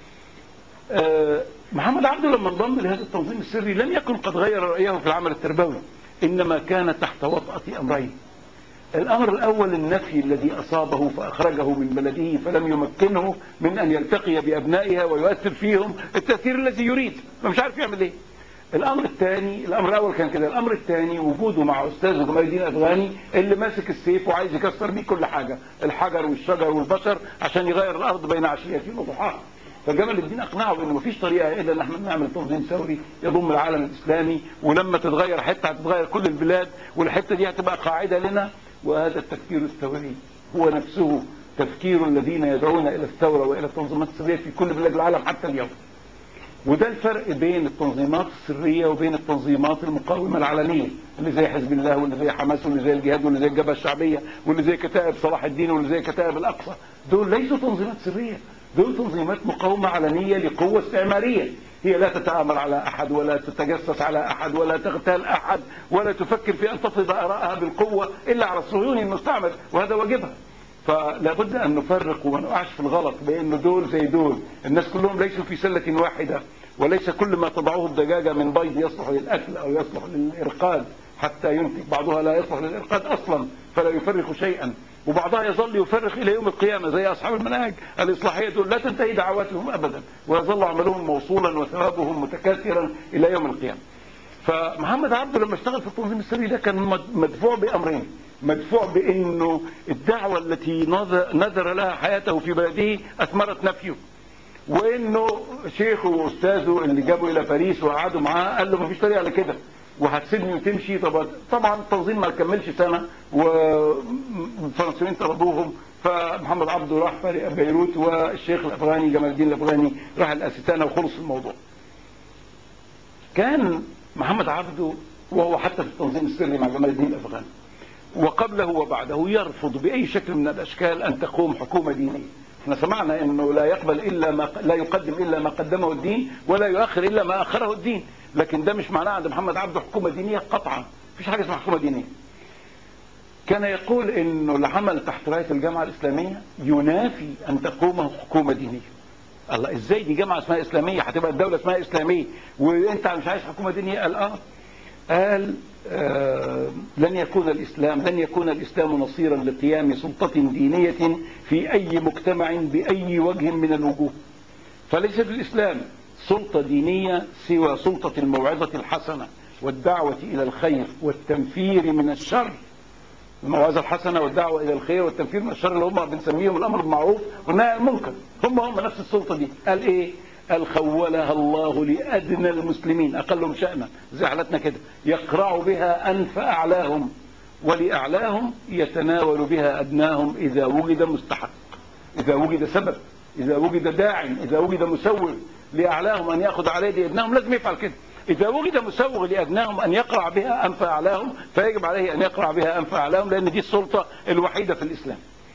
محمد عبده لما انضم لهذا التنظيم السري لم يكن قد غير رايه في العمل التربوي انما كان تحت وطأة امرين الأمر الأول النفي الذي أصابه فأخرجه من بلده فلم يمكنه من أن يلتقي بأبنائها ويؤثر فيهم التأثير الذي يريد فمش عارف يعمل إيه الأمر الثاني الأمر الأول كان كده الأمر الثاني وجوده مع أستاذه جمال الدين الأفغاني اللي ماسك السيف وعايز يكسر بيه كل حاجة الحجر والشجر والبشر عشان يغير الأرض بين عشية وضحاها فجمال الدين اقنعه انه مفيش طريقه الا ان احنا نعمل تنظيم ثوري يضم العالم الاسلامي ولما تتغير حته هتتغير كل البلاد والحته دي هتبقى قاعده لنا وهذا التفكير الثوري هو نفسه تفكير الذين يدعون الى الثوره والى التنظيمات السريه في كل بلاد العالم حتى اليوم. وده الفرق بين التنظيمات السريه وبين التنظيمات المقاومه العلنيه اللي زي حزب الله واللي زي حماس واللي زي الجهاد واللي زي الجبهه الشعبيه واللي زي كتائب صلاح الدين واللي زي كتائب الاقصى دول ليسوا تنظيمات سريه دول تنظيمات مقاومه علنيه لقوه استعماريه هي لا تتآمر على أحد ولا تتجسس على أحد ولا تغتال أحد ولا تفكر في أن تفرض آراءها بالقوة إلا على الصهيوني المستعمر وهذا واجبها فلا بد أن نفرق وما نقعش في الغلط بأن دول زي دول الناس كلهم ليسوا في سلة واحدة وليس كل ما تضعه الدجاجة من بيض يصلح للأكل أو يصلح للإرقاد حتى ينتج بعضها لا يصلح للإرقاد أصلا فلا يفرق شيئا وبعضها يظل يفرق الى يوم القيامه زي اصحاب المناهج الاصلاحيه دول لا تنتهي دعواتهم ابدا ويظل عملهم موصولا وثوابهم متكاثرا الى يوم القيامه. فمحمد عبده لما اشتغل في التنظيم السري ده كان مدفوع بامرين مدفوع بانه الدعوه التي نذر لها حياته في بلده اثمرت نفيه وانه شيخه واستاذه اللي جابه الى باريس وقعدوا معاه قال له مفيش طريقه الا كده وهتسيبني وتمشي طب طبعا التنظيم ما كملش سنه والفرنسيين طردوهم فمحمد عبده راح بيروت والشيخ الافغاني جمال الدين الافغاني راح الاستانه وخلص الموضوع. كان محمد عبده وهو حتى في التنظيم السري مع جمال الدين الافغاني وقبله وبعده يرفض باي شكل من الاشكال ان تقوم حكومه دينيه. احنا سمعنا انه لا يقبل الا ما لا يقدم الا ما قدمه الدين ولا يؤخر الا ما اخره الدين لكن ده مش معناه عند محمد عبده حكومه دينيه قطعا مفيش حاجه اسمها حكومه دينيه كان يقول انه العمل تحت رايه الجامعه الاسلاميه ينافي ان تقوم حكومه دينيه الله ازاي دي جامعه اسمها اسلاميه هتبقى الدوله اسمها اسلاميه وانت مش عايز حكومه دينيه قال اه قال آه لن يكون الاسلام لن يكون الاسلام نصيرا لقيام سلطه دينيه في اي مجتمع باي وجه من الوجوه فليس في الاسلام سلطه دينيه سوى سلطه الموعظه الحسنه والدعوه الى الخير والتنفير من الشر الموعظه الحسنه والدعوه الى الخير والتنفير من الشر اللي هم بنسميهم الامر بالمعروف والنهي عن المنكر هم هم نفس السلطه دي قال ايه قال خولها الله لادنى المسلمين اقلهم شانا زي حالتنا كده يقرع بها انف اعلاهم ولاعلاهم يتناول بها ادناهم اذا وجد مستحق اذا وجد سبب اذا وجد داع اذا وجد مسوغ لاعلاهم ان ياخذ على يد ابنائهم لازم يفعل كده إذا وجد مسوغ لأدناهم أن يقرع بها أنف أعلاهم فيجب عليه أن يقرع بها أنف أعلاهم لأن دي السلطة الوحيدة في الإسلام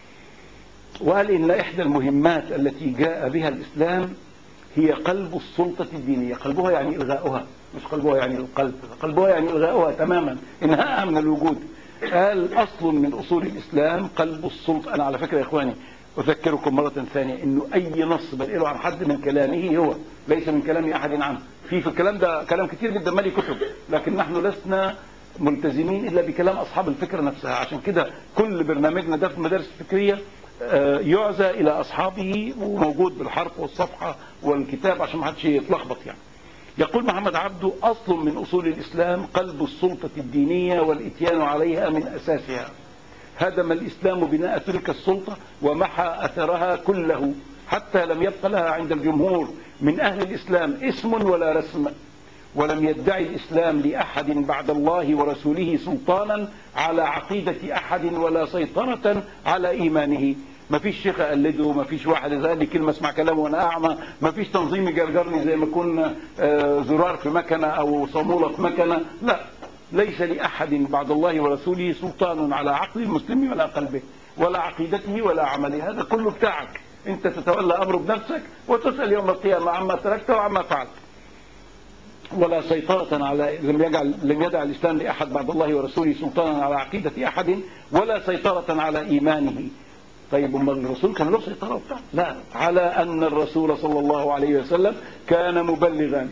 وقال إن إحدى المهمات التي جاء بها الإسلام هي قلب السلطة الدينية قلبها يعني إلغاؤها مش قلبها يعني القلب قلبها يعني إلغاؤها تماما إنهاءها من الوجود قال أصل من أصول الإسلام قلب السلطة أنا على فكرة يا إخواني أذكركم مرة ثانية أنه أي نص بنقله عن حد من كلامه هو ليس من كلام أحد عنه في في الكلام ده كلام كتير جدا مالي كتب لكن نحن لسنا ملتزمين إلا بكلام أصحاب الفكرة نفسها عشان كده كل برنامجنا ده في المدارس الفكرية يعزى إلى أصحابه وموجود بالحرف والصفحة والكتاب عشان ما حدش يتلخبط يعني يقول محمد عبده أصل من أصول الإسلام قلب السلطة الدينية والإتيان عليها من أساسها هدم الإسلام بناء تلك السلطة ومحى أثرها كله حتى لم يبق لها عند الجمهور من أهل الإسلام اسم ولا رسم ولم يدعي الإسلام لأحد بعد الله ورسوله سلطانا على عقيدة أحد ولا سيطرة على إيمانه ما فيش شيخ اقلده ما فيش واحد قال لي كلمه اسمع كلامه وانا اعمى ما فيش تنظيم يجرجرني زي ما كنا زرار في مكنه او صاموله في مكنه لا ليس لاحد بعد الله ورسوله سلطان على عقل المسلم ولا قلبه ولا عقيدته ولا عمله هذا كله بتاعك انت تتولى امره بنفسك وتسال يوم القيامه عما تركت وعما فعلت ولا سيطرة على لم يجعل لم يدع الإسلام لأحد بعد الله ورسوله سلطانا على عقيدة أحد ولا سيطرة على إيمانه طيب أما الرسول كان له سيطرة وبتاع لا على أن الرسول صلى الله عليه وسلم كان مبلغا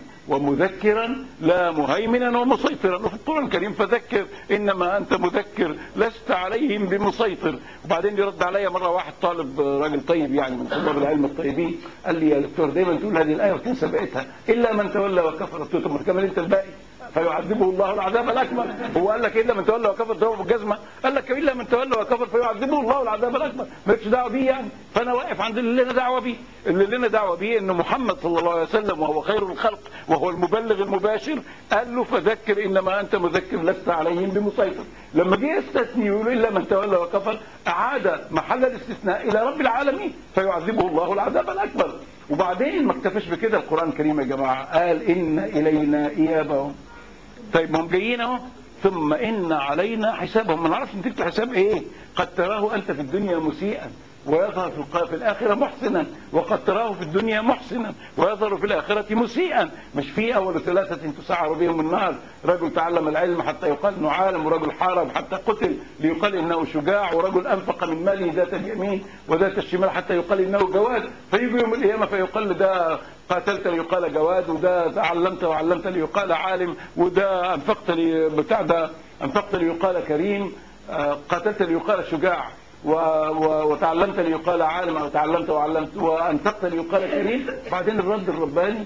ومذكرا لا مهيمنا ومسيطرا وفي القرآن الكريم فذكر إنما أنت مذكر لست عليهم بمسيطر وبعدين يرد عليا مرة واحد طالب راجل طيب يعني من طلاب العلم الطيبين قال لي يا دكتور دايما تقول هذه الآية وتنسى بقيتها إلا من تولى وكفر قلت له طب ما تكمل أنت الباقي فيعذبه الله العذاب الاكبر هو قال لك الا من تولى وكفر ضربه بالجزمه قال لك الا من تولى وكفر فيعذبه الله العذاب الاكبر مالكش دعوه بيه يعني فانا واقف عند اللي لنا دعوه بيه اللي لنا دعوه بيه ان محمد صلى الله عليه وسلم وهو خير الخلق وهو المبلغ المباشر قال له فذكر انما انت مذكر لست عليهم بمسيطر لما جه يستثني يقول الا من تولى وكفر اعاد محل الاستثناء الى رب العالمين فيعذبه الله العذاب الاكبر وبعدين ما اكتفاش بكده القران الكريم يا جماعه قال ان الينا ايابهم طيب ما هم جايين اهو ثم ان علينا حسابهم ما نعرفش نتيجه الحساب ايه قد تراه انت في الدنيا مسيئا ويظهر في, في الآخرة محسنا وقد تراه في الدنيا محسنا ويظهر في الآخرة مسيئا مش في أول ثلاثة تسعر بهم النار رجل تعلم العلم حتى يقال انه عالم ورجل حارب حتى قتل ليقال انه شجاع ورجل انفق من ماله ذات اليمين وذات الشمال حتى يقال انه جواد فيجي يوم القيامه فيقال ده قاتلت ليقال جواد وده تعلمت وعلمت ليقال عالم وده انفقت لي بتاع ده انفقت ليقال كريم قاتلت ليقال شجاع و و وتعلمت ليقال عالم او تعلمت وعلمت وانفقت ليقال كريم بعدين الرد الرباني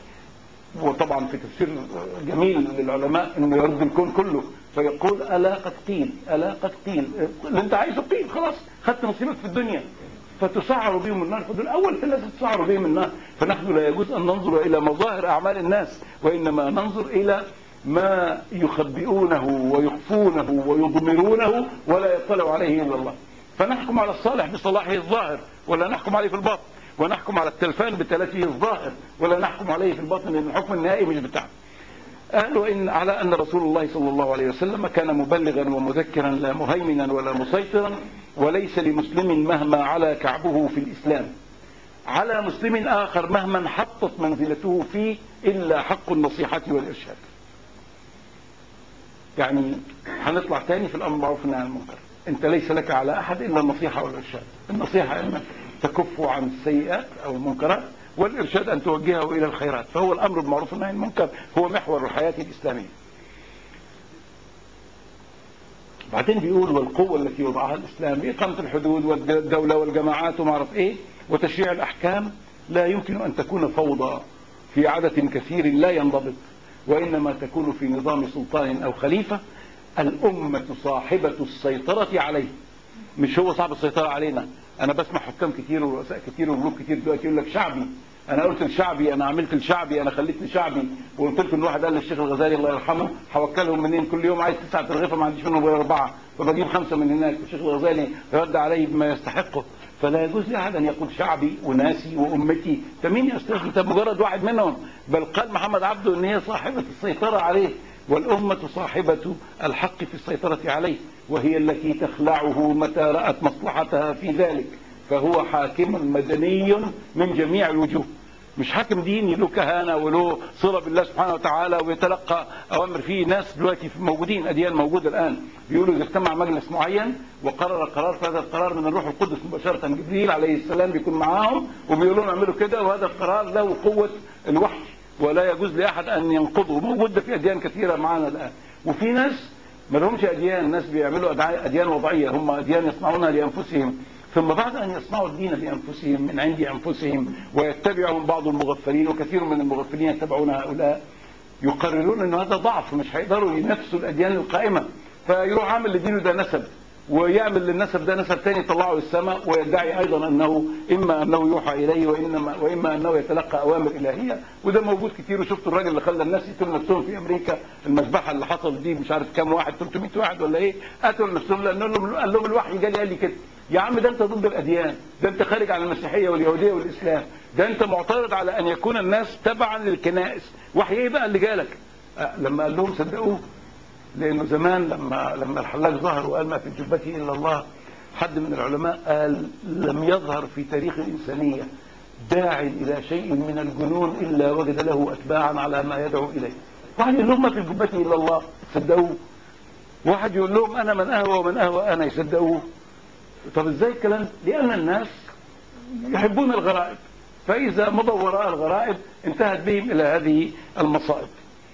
وطبعا في تفسير جميل للعلماء انه يرد الكون كله فيقول الا قد قيل الا قد قيل اللي انت عايزه قيل خلاص خدت نصيبك في الدنيا فتسعر بهم النار فدول اول ثلاثه تسعر بهم النار فنحن لا يجوز ان ننظر الى مظاهر اعمال الناس وانما ننظر الى ما يخبئونه ويخفونه ويضمرونه ولا يطلع عليه الا الله فنحكم على الصالح بصلاحه الظاهر ولا نحكم عليه في الباطن ونحكم على التلفان بتلفه الظاهر ولا نحكم عليه في الباطن لان الحكم النهائي مش بتاعنا قالوا إن على أن رسول الله صلى الله عليه وسلم كان مبلغا ومذكرا لا مهيمنا ولا مسيطرا وليس لمسلم مهما على كعبه في الإسلام على مسلم آخر مهما انحطت منزلته فيه إلا حق النصيحة والإرشاد يعني هنطلع تاني في الأمر المعروف والنهي عن المنكر أنت ليس لك على أحد إلا النصيحة والإرشاد النصيحة أنك تكف عن السيئات أو المنكرات والإرشاد أن توجهه إلى الخيرات فهو الأمر بالمعروف والنهي عن المنكر هو محور الحياة الإسلامية بعدين بيقول والقوة التي وضعها الإسلام بإقامة الحدود والدولة والجماعات وما أعرف إيه وتشريع الأحكام لا يمكن أن تكون فوضى في عدد كثير لا ينضبط وإنما تكون في نظام سلطان أو خليفة الأمة صاحبة السيطرة عليه مش هو صاحب السيطرة علينا أنا بسمع حكام كتير ورؤساء كتير وملوك كتير دلوقتي يقول لك شعبي انا قلت لشعبي انا عملت لشعبي انا خليت لشعبي وقلت لكم ان واحد قال للشيخ الغزالي الله يرحمه هوكلهم منين كل يوم عايز تسعه رغيفه ما عنديش منهم غير اربعه فبجيب خمسه من هناك الشيخ الغزالي رد علي بما يستحقه فلا يجوز لاحد ان يقول شعبي وناسي وامتي انت مين يا استاذ انت مجرد واحد منهم بل قال محمد عبده ان هي صاحبه السيطره عليه والأمة صاحبة الحق في السيطرة عليه وهي التي تخلعه متى رأت مصلحتها في ذلك فهو حاكم مدني من جميع الوجوه مش حاكم ديني له كهانه وله صله بالله سبحانه وتعالى ويتلقى اوامر فيه ناس دلوقتي موجودين اديان موجوده الان بيقولوا اذا اجتمع مجلس معين وقرر قرار فهذا القرار من الروح القدس مباشره جبريل عليه السلام بيكون معاهم وبيقولوا لهم اعملوا كده وهذا القرار له قوه الوحي ولا يجوز لاحد ان ينقضه موجود ده في اديان كثيره معانا الان وفي ناس ما لهمش اديان ناس بيعملوا اديان وضعيه هم اديان يصنعونها لانفسهم ثم بعد أن يصنعوا الدين بأنفسهم من عند أنفسهم ويتبعهم بعض المغفلين وكثير من المغفلين يتبعون هؤلاء يقررون أن هذا ضعف مش هيقدروا ينافسوا الأديان القائمة فيروح عامل لدينه ده نسب ويعمل للنسب ده نسب تاني يطلعه للسماء ويدعي ايضا انه اما انه يوحى اليه وانما واما انه يتلقى اوامر الهيه وده موجود كتير وشفت الراجل اللي خلى الناس يقتلوا نفسهم في امريكا المذبحه اللي حصلت دي مش عارف كام واحد 300 واحد ولا ايه قتلوا نفسهم لان قال لهم الوحي جالي قال لي كده يا عم ده انت ضد الاديان ده انت خارج على المسيحيه واليهوديه والاسلام ده انت معترض على ان يكون الناس تبعا للكنائس وحي ايه بقى اللي جالك أه لما قال لهم صدقوه لانه زمان لما لما الحلاج ظهر وقال ما في جبته الا الله حد من العلماء قال لم يظهر في تاريخ الانسانيه داع الى شيء من الجنون الا وجد له اتباعا على ما يدعو اليه واحد يقول لهم ما في جبته الا الله صدقوه واحد يقول لهم انا من اهوى ومن اهوى انا يصدقوه طب ازاي الكلام لان الناس يحبون الغرائب فاذا مضوا وراء الغرائب انتهت بهم الى هذه المصائب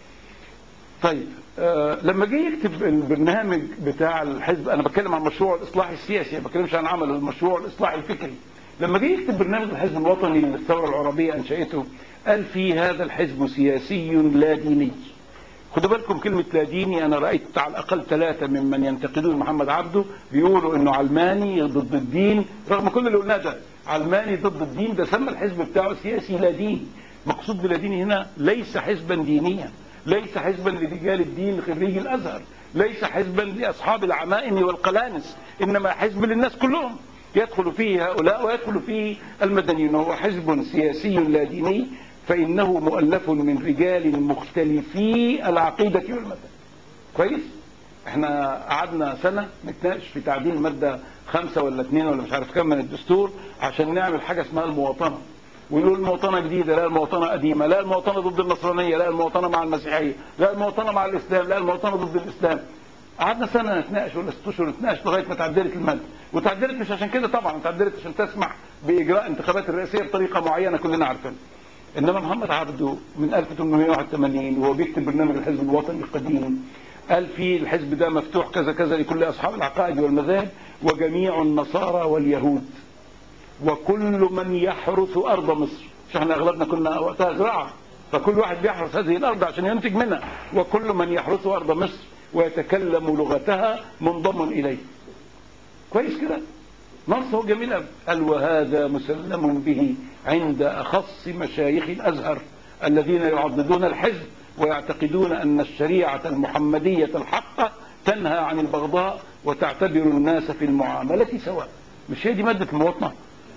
طيب آه لما جه يكتب البرنامج بتاع الحزب انا بتكلم عن مشروع الاصلاح السياسي ما بتكلمش عن عمل المشروع الاصلاح الفكري لما جه يكتب برنامج الحزب الوطني للثوره العربيه انشاته قال في هذا الحزب سياسي لا ديني خدوا بالكم كلمة لا ديني أنا رأيت على الأقل ثلاثة ممن ينتقدون محمد عبده بيقولوا إنه علماني ضد الدين رغم كل اللي قلناه ده علماني ضد الدين ده سمى الحزب بتاعه سياسي لا ديني مقصود بلا ديني هنا ليس حزبا دينيا ليس حزبا لرجال الدين خريجي الأزهر ليس حزبا لأصحاب العمائم والقلانس إنما حزب للناس كلهم يدخل فيه هؤلاء ويدخل فيه المدنيون هو حزب سياسي لا ديني فإنه مؤلف من رجال مختلفي العقيدة والمذهب كويس احنا قعدنا سنة نتناقش في تعديل مادة خمسة ولا اثنين ولا مش عارف كم من الدستور عشان نعمل حاجة اسمها المواطنة ونقول المواطنة جديدة لا المواطنة قديمة لا المواطنة ضد النصرانية لا المواطنة مع المسيحية لا المواطنة مع الإسلام لا المواطنة ضد الإسلام قعدنا سنة نتناقش ولا ست اشهر نتناقش لغاية ما تعدلت المادة وتعدلت مش عشان كده طبعا تعدلت عشان تسمح بإجراء انتخابات الرئاسية بطريقة معينة كلنا عارفينها انما محمد عبده من 1881 وهو بيكتب برنامج الحزب الوطني القديم قال فيه الحزب ده مفتوح كذا كذا لكل اصحاب العقائد والمذاهب وجميع النصارى واليهود وكل من يحرث ارض مصر مش احنا اغلبنا كنا وقتها زراعه فكل واحد بيحرث هذه الارض عشان ينتج منها وكل من يحرث ارض مصر ويتكلم لغتها منضم اليه كويس كده نصه جميل قوي قال وهذا مسلم به عند أخص مشايخ الأزهر الذين يعضدون الحزب ويعتقدون أن الشريعة المحمدية الحقة تنهى عن البغضاء وتعتبر الناس في المعاملة سواء مش هي دي مادة المواطنة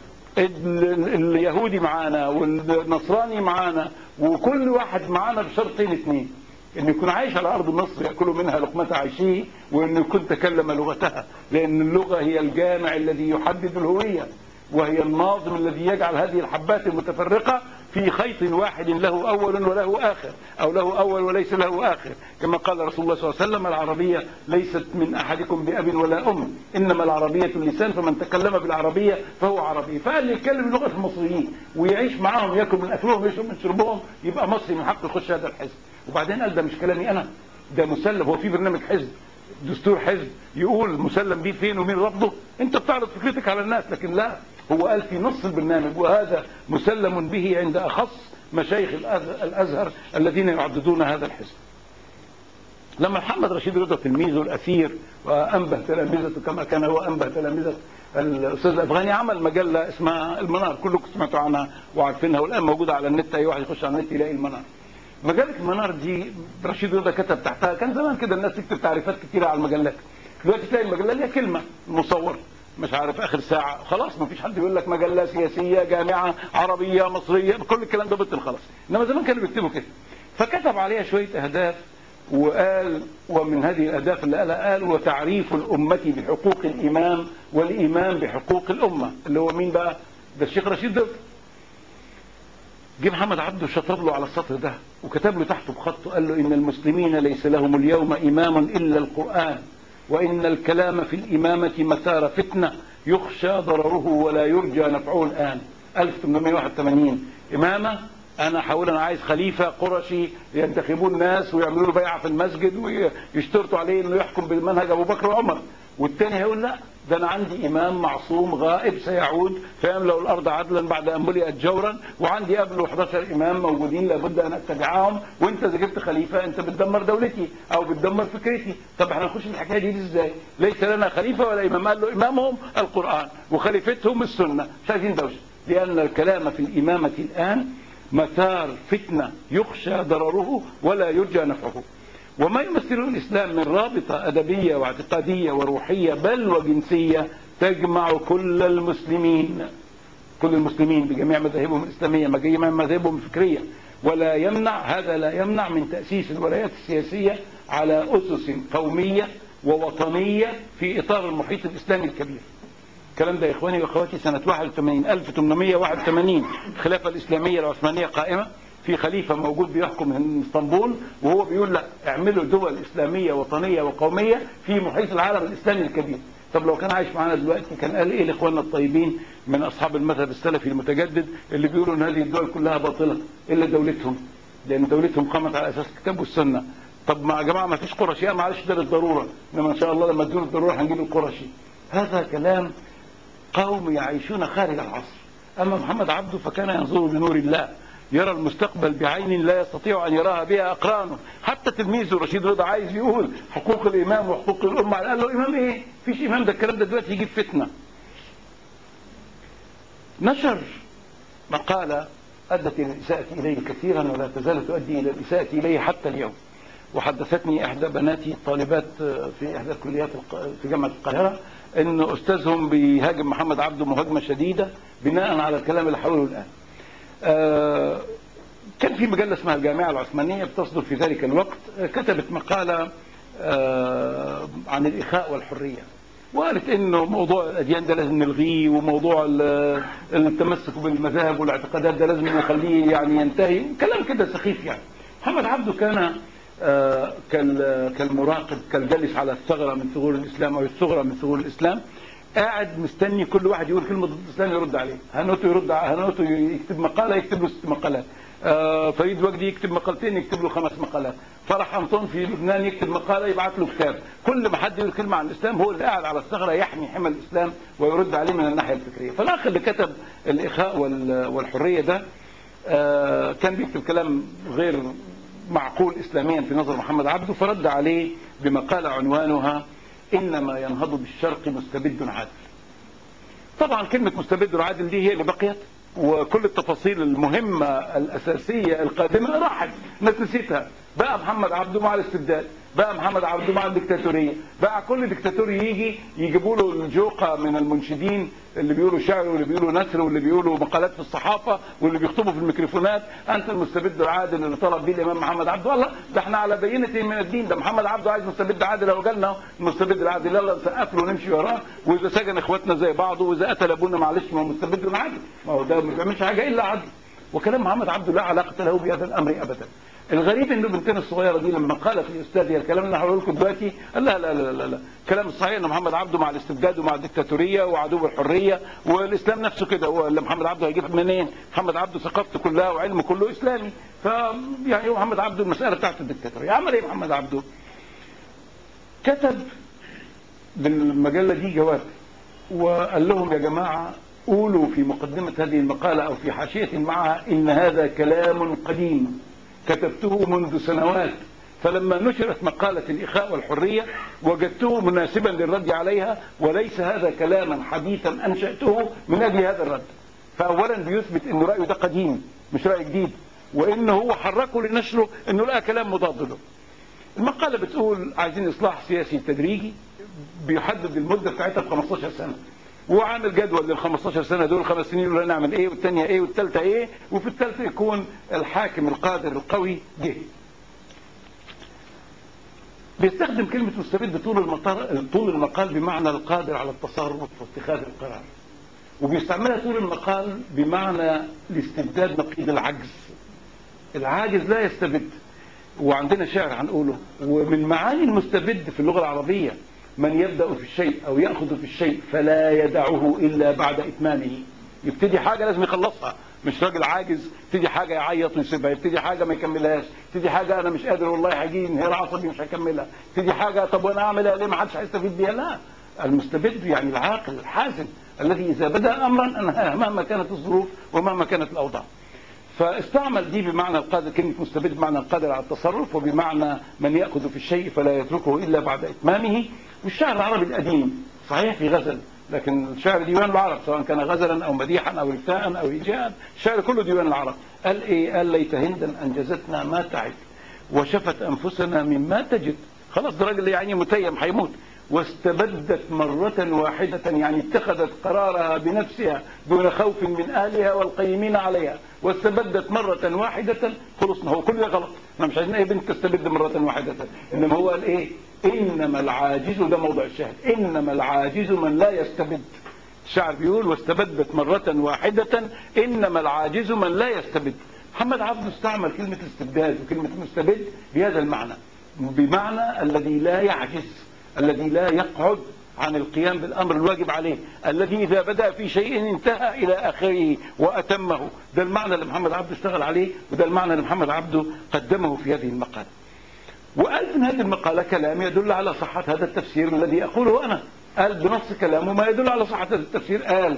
اليهودي معانا والنصراني معانا وكل واحد معانا بشرطين اثنين انه يكون عايش على ارض مصر ياكلوا منها لقمه عيشه وانه يكون تكلم لغتها لان اللغه هي الجامع الذي يحدد الهويه وهي الناظم الذي يجعل هذه الحبات المتفرقه في خيط واحد له أول وله آخر أو له أول وليس له آخر كما قال رسول الله صلى الله عليه وسلم العربية ليست من أحدكم بأب ولا أم إنما العربية اللسان فمن تكلم بالعربية فهو عربي فقال يتكلم لغة المصريين ويعيش معاهم ياكل من أكلهم ويشرب من شربهم يبقى مصري من حقه يخش هذا الحزب وبعدين قال ده مش كلامي أنا ده مسلم هو في برنامج حزب دستور حزب يقول مسلم بيه فين ومين رفضه انت بتعرض فكرتك على الناس لكن لا هو قال في نص البرنامج وهذا مسلم به عند أخص مشايخ الأزهر الذين يعددون هذا الحزب لما محمد رشيد رضا تلميذه الأثير وأنبه تلامذته كما كان هو أنبه تلامذة الأستاذ الأفغاني عمل مجلة اسمها المنار كلكم سمعتوا عنها وعارفينها والآن موجودة على النت أي واحد يخش على النت يلاقي المنار مجلة المنار دي رشيد رضا كتب تحتها كان زمان كده الناس تكتب تعريفات كتيرة على المجلات دلوقتي تلاقي المجلة ليها كلمة مصور مش عارف اخر ساعة خلاص ما فيش حد يقول لك مجلة سياسية جامعة عربية مصرية كل الكلام ده بطل خلاص انما زمان كانوا بيكتبوا كده فكتب عليها شوية اهداف وقال ومن هذه الاهداف اللي قالها قال وتعريف الامة بحقوق الامام والامام بحقوق الامة اللي هو مين بقى ده الشيخ رشيد ضر جه محمد عبده شطب له على السطر ده وكتب له تحته بخطه قال له ان المسلمين ليس لهم اليوم امام الا القرآن وإن الكلام في الإمامة مسار فتنة يخشى ضرره ولا يرجى نفعه الآن 1881 إمامة أنا حاول أنا عايز خليفة قرشي ينتخبون الناس ويعملوا له بيعة في المسجد ويشترطوا عليه إنه يحكم بالمنهج أبو بكر وعمر والتاني هيقول لا ده انا عندي امام معصوم غائب سيعود فيملا الارض عدلا بعد ان ملئت جورا وعندي قبله 11 امام موجودين لابد ان اتبعهم وانت اذا جبت خليفه انت بتدمر دولتي او بتدمر فكرتي طب احنا نخش في الحكايه دي, دي ازاي؟ ليس لنا خليفه ولا امام قال له امامهم القران وخليفتهم السنه مش عايزين دوشه لان الكلام في الامامه الان مثار فتنه يخشى ضرره ولا يرجى نفعه وما يمثله الإسلام من رابطة أدبية واعتقادية وروحية بل وجنسية تجمع كل المسلمين كل المسلمين بجميع مذاهبهم الإسلامية بجميع مذاهبهم الفكرية ولا يمنع هذا لا يمنع من تأسيس الولايات السياسية على أسس قومية ووطنية في إطار المحيط الإسلامي الكبير الكلام ده يا إخواني وأخواتي سنة 81 1881 الخلافة الإسلامية العثمانية قائمة في خليفة موجود بيحكم من اسطنبول وهو بيقول لا اعملوا دول إسلامية وطنية وقومية في محيط العالم الإسلامي الكبير طب لو كان عايش معانا دلوقتي كان قال ايه لاخواننا الطيبين من اصحاب المذهب السلفي المتجدد اللي بيقولوا ان هذه الدول كلها باطله الا دولتهم لان دولتهم قامت على اساس الكتاب والسنه طب ما يا جماعه ما فيش قرشي معلش ده للضروره انما ان شاء الله لما تدور الضروره هنجيب القرشي هذا كلام قوم يعيشون خارج العصر اما محمد عبده فكان ينظر بنور الله يرى المستقبل بعين لا يستطيع أن يراها بها أقرانه حتى تلميذه رشيد رضا عايز يقول حقوق الإمام وحقوق الأمة قال له إمام إيه فيش إمام ده الكلام ده دلوقتي يجيب فتنة نشر مقالة أدت إلى الإساءة إليه كثيرا ولا تزال تؤدي إلى الإساءة إليه حتى اليوم وحدثتني إحدى بناتي الطالبات في إحدى الكليات في جامعة القاهرة إن أستاذهم بيهاجم محمد عبده مهاجمة شديدة بناء على الكلام اللي حوله الآن آه كان في مجلة اسمها الجامعة العثمانية بتصدر في ذلك الوقت كتبت مقالة آه عن الإخاء والحرية وقالت انه موضوع الاديان ده لازم نلغيه وموضوع التمسك بالمذاهب والاعتقادات ده لازم نخليه يعني ينتهي كلام كده سخيف يعني محمد عبده كان آه كالمراقب كالجالس على الثغرة من ثغور الإسلام أو الثغرة من ثغور الإسلام قاعد مستني كل واحد يقول كلمه ضد الاسلام يرد عليه هنوتو يرد هنوتو يكتب مقاله يكتب له ست مقالات آه فريد وجدي يكتب مقالتين يكتب له خمس مقالات فرح انطون في لبنان يكتب مقاله يبعث له كتاب كل ما حد يقول كلمه عن الاسلام هو اللي قاعد على الثغره يحمي حمى الاسلام ويرد عليه من الناحيه الفكريه فالاخ اللي كتب الاخاء والحريه ده آه كان بيكتب كلام غير معقول اسلاميا في نظر محمد عبده فرد عليه بمقاله عنوانها إنما ينهض بالشرق مستبد عادل طبعا كلمة مستبد عادل دي هي اللي بقيت وكل التفاصيل المهمة الأساسية القادمة راحت الناس نسيتها بقى محمد عبده مع الاستبداد بقى محمد عبده مع الدكتاتورية بقى كل دكتاتور يجي يجيبوا له الجوقة من المنشدين اللي بيقولوا شعر واللي بيقولوا نثر واللي بيقولوا مقالات في الصحافة واللي بيخطبوا في الميكروفونات أنت المستبد العادل اللي طلب بيه الإمام محمد عبده والله ده احنا على بينة من الدين ده محمد عبده عايز مستبد عادل لو جالنا المستبد العادل يلا نسقف له ونمشي وراه وإذا سجن إخواتنا زي بعضه وإذا قتل أبونا معلش ما هو مستبد عادل ما هو ده ما بيعملش حاجة إلا عدل وكلام محمد عبده لا علاقه له بهذا الامر ابدا الغريب انه بنتنا الصغيره دي لما قالت لاستاذها الكلام اللي هقوله لكم دلوقتي قال لا لا لا لا لا الكلام الصحيح ان محمد عبده مع الاستبداد ومع الدكتاتوريه وعدو الحريه والاسلام نفسه كده هو اللي محمد عبده هيجيب منين؟ محمد عبده ثقافته كلها وعلمه كله اسلامي ف يعني هو محمد عبده المساله بتاعته الدكتاتوريه عمل ايه محمد عبده؟ كتب بالمجله دي جواب وقال لهم يا جماعه قولوا في مقدمه هذه المقاله او في حاشيه معها ان هذا كلام قديم كتبته منذ سنوات فلما نشرت مقالة الإخاء والحرية وجدته مناسبا للرد عليها وليس هذا كلاما حديثا أنشأته من أجل هذا الرد فأولا بيثبت أن رأيه ده قديم مش رأي جديد وإن هو حركه لنشره أنه لقى كلام مضاد له المقالة بتقول عايزين إصلاح سياسي تدريجي بيحدد المدة بتاعتها ب 15 سنة وعامل جدول لل 15 سنه دول خمس سنين يقول هنعمل ايه والثانيه ايه والثالثه ايه وفي الثالثه يكون الحاكم القادر القوي جه. بيستخدم كلمة مستبد طول المطار طول المقال بمعنى القادر على التصرف واتخاذ القرار. وبيستعملها طول المقال بمعنى الاستبداد نقيض العجز. العاجز لا يستبد. وعندنا شعر هنقوله ومن معاني المستبد في اللغة العربية من يبدأ في الشيء أو يأخذ في الشيء فلا يدعه إلا بعد إتمامه يبتدي حاجة لازم يخلصها مش راجل عاجز يبتدي حاجة يعيط ويسيبها يبتدي حاجة ما يكملهاش يبتدي حاجة أنا مش قادر والله هيجي انهيار عصبي مش هكملها يبتدي حاجة طب وأنا أعملها ليه ما حدش هيستفيد بيها لا المستبد يعني العاقل الحازم الذي إذا بدأ أمرا أنهاه مهما كانت الظروف ومهما كانت الأوضاع فاستعمل دي بمعنى القادر كلمة مستبد بمعنى القادر على التصرف وبمعنى من يأخذ في الشيء فلا يتركه إلا بعد إتمامه والشعر العربي القديم صحيح في غزل لكن الشعر ديوان العرب سواء كان غزلا او مديحا او رثاء او هجاء الشعر كله ديوان العرب قال ايه قال ليت هندا انجزتنا ما تعد وشفت انفسنا مما تجد خلاص ده راجل يعني متيم هيموت واستبدت مرة واحدة يعني اتخذت قرارها بنفسها دون خوف من أهلها والقيمين عليها واستبدت مرة واحدة خلصنا هو كل ده غلط احنا مش عايزين اي بنت تستبد مرة واحدة انما هو قال ايه انما العاجز ده موضع الشاهد انما العاجز من لا يستبد الشعر بيقول واستبدت مرة واحدة انما العاجز من لا يستبد محمد عبده استعمل كلمة استبداد وكلمة مستبد بهذا المعنى بمعنى الذي لا يعجز الذي لا يقعد عن القيام بالامر الواجب عليه الذي اذا بدا في شيء انتهى الى اخره واتمه ده المعنى اللي محمد عبده اشتغل عليه وده المعنى اللي محمد عبده قدمه في هذه المقاله وقال في هذه المقاله كلام يدل على صحه هذا التفسير الذي اقوله انا قال بنص كلامه ما يدل على صحه هذا التفسير قال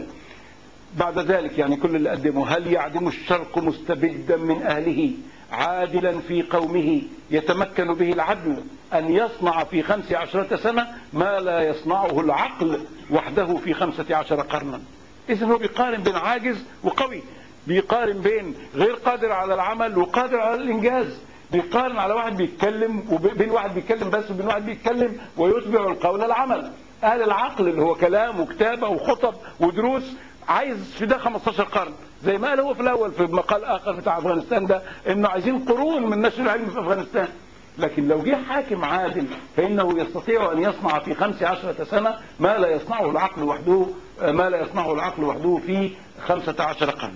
بعد ذلك يعني كل اللي قدمه هل يعدم الشرق مستبدا من اهله عادلا في قومه يتمكن به العدل أن يصنع في خمس عشرة سنة ما لا يصنعه العقل وحده في خمسة عشر قرنا إذا هو بيقارن بين عاجز وقوي بيقارن بين غير قادر على العمل وقادر على الإنجاز بيقارن على واحد بيتكلم وبين واحد بيتكلم بس وبين واحد بيتكلم ويتبع القول العمل أهل العقل اللي هو كلام وكتابة وخطب ودروس عايز في ده 15 قرن زي ما قال هو في الاول في مقال اخر بتاع افغانستان ده انه عايزين قرون من نشر العلم في افغانستان لكن لو جه حاكم عادل فانه يستطيع ان يصنع في خمس عشرة سنة ما لا يصنعه العقل وحده ما لا يصنعه العقل وحده في خمسة عشر قرن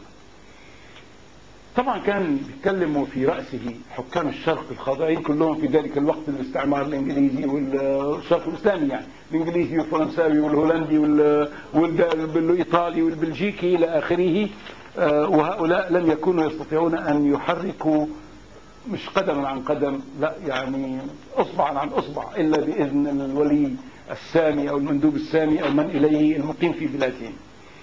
طبعا كان بيتكلم في رأسه حكام الشرق الخاضعين كلهم في ذلك الوقت الاستعمار الانجليزي والشرق الاسلامي يعني الانجليزي والفرنساوي والهولندي والايطالي والبلجيكي الى اخره وهؤلاء لم يكونوا يستطيعون ان يحركوا مش قدما عن قدم لا يعني اصبعا عن اصبع الا باذن الولي السامي او المندوب السامي او من اليه المقيم في بلادهم.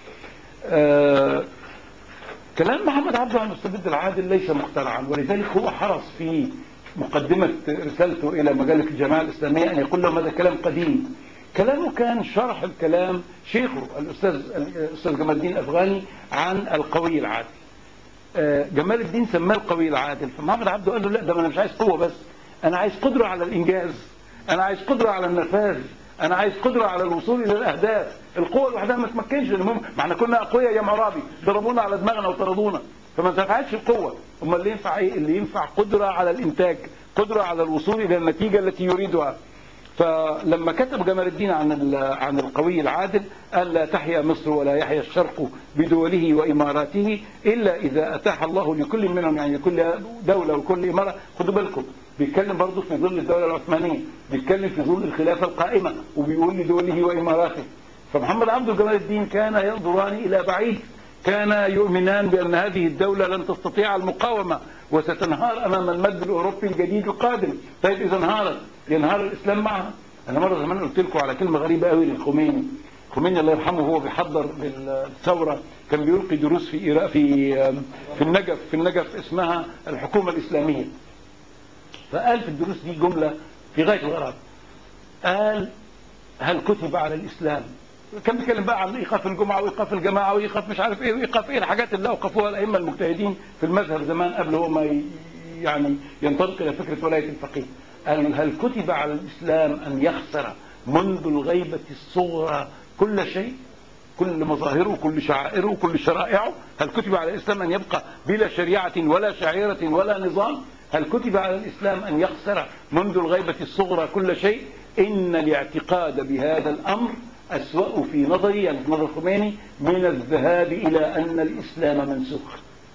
آه كلام محمد عبده عن المستبد العادل ليس مخترعا ولذلك هو حرص في مقدمة رسالته إلى مجلة الجماعة الإسلامية أن يقول لهم هذا كلام قديم كلامه كان شرح الكلام شيخه الأستاذ الأستاذ جمال الدين الأفغاني عن القوي العادل جمال الدين سماه القوي العادل فمحمد عبده قال له لا ده انا مش عايز قوه بس انا عايز قدره على الانجاز انا عايز قدره على النفاذ انا عايز قدره على الوصول الى الاهداف القوه لوحدها ما تمكنش المهم ما احنا كنا اقوياء يا معرابي ضربونا على دماغنا وطردونا فما تنفعش القوه امال اللي ينفع ايه اللي ينفع قدره على الانتاج قدره على الوصول الى النتيجه التي يريدها فلما كتب جمال الدين عن عن القوي العادل قال لا تحيا مصر ولا يحيا الشرق بدوله واماراته الا اذا اتاح الله لكل منهم يعني لكل دوله وكل اماره خدوا بالكم بيتكلم برضه في ظل الدوله العثمانيه بيتكلم في ظل الخلافه القائمه وبيقول لدوله واماراته فمحمد عبد جمال الدين كان ينظران الى بعيد كان يؤمنان بان هذه الدوله لن تستطيع المقاومه وستنهار امام المد الاوروبي الجديد القادم طيب اذا انهارت ينهار الاسلام معها انا مره زمان قلت لكم على كلمه غريبه قوي للخميني الخميني الله يرحمه وهو بيحضر للثوره كان بيلقي دروس في في في النجف في النجف اسمها الحكومه الاسلاميه فقال في الدروس دي جمله في غايه الغرابه قال هل كتب على الاسلام كان بيتكلم بقى عن ايقاف الجمعه وايقاف الجماعه وايقاف مش عارف ايه وايقاف ايه الحاجات اللي اوقفوها الائمه المجتهدين في المذهب زمان قبل هو ما يعني ينطلق الى فكره ولايه الفقيه قال هل كتب على الاسلام ان يخسر منذ الغيبه الصغرى كل شيء كل مظاهره كل شعائره كل شرائعه هل كتب على الاسلام ان يبقى بلا شريعه ولا شعيره ولا نظام هل كتب على الاسلام ان يخسر منذ الغيبه الصغرى كل شيء ان الاعتقاد بهذا الامر أسوأ في نظري يعني في نظر الخميني من الذهاب إلى أن الإسلام منسوخ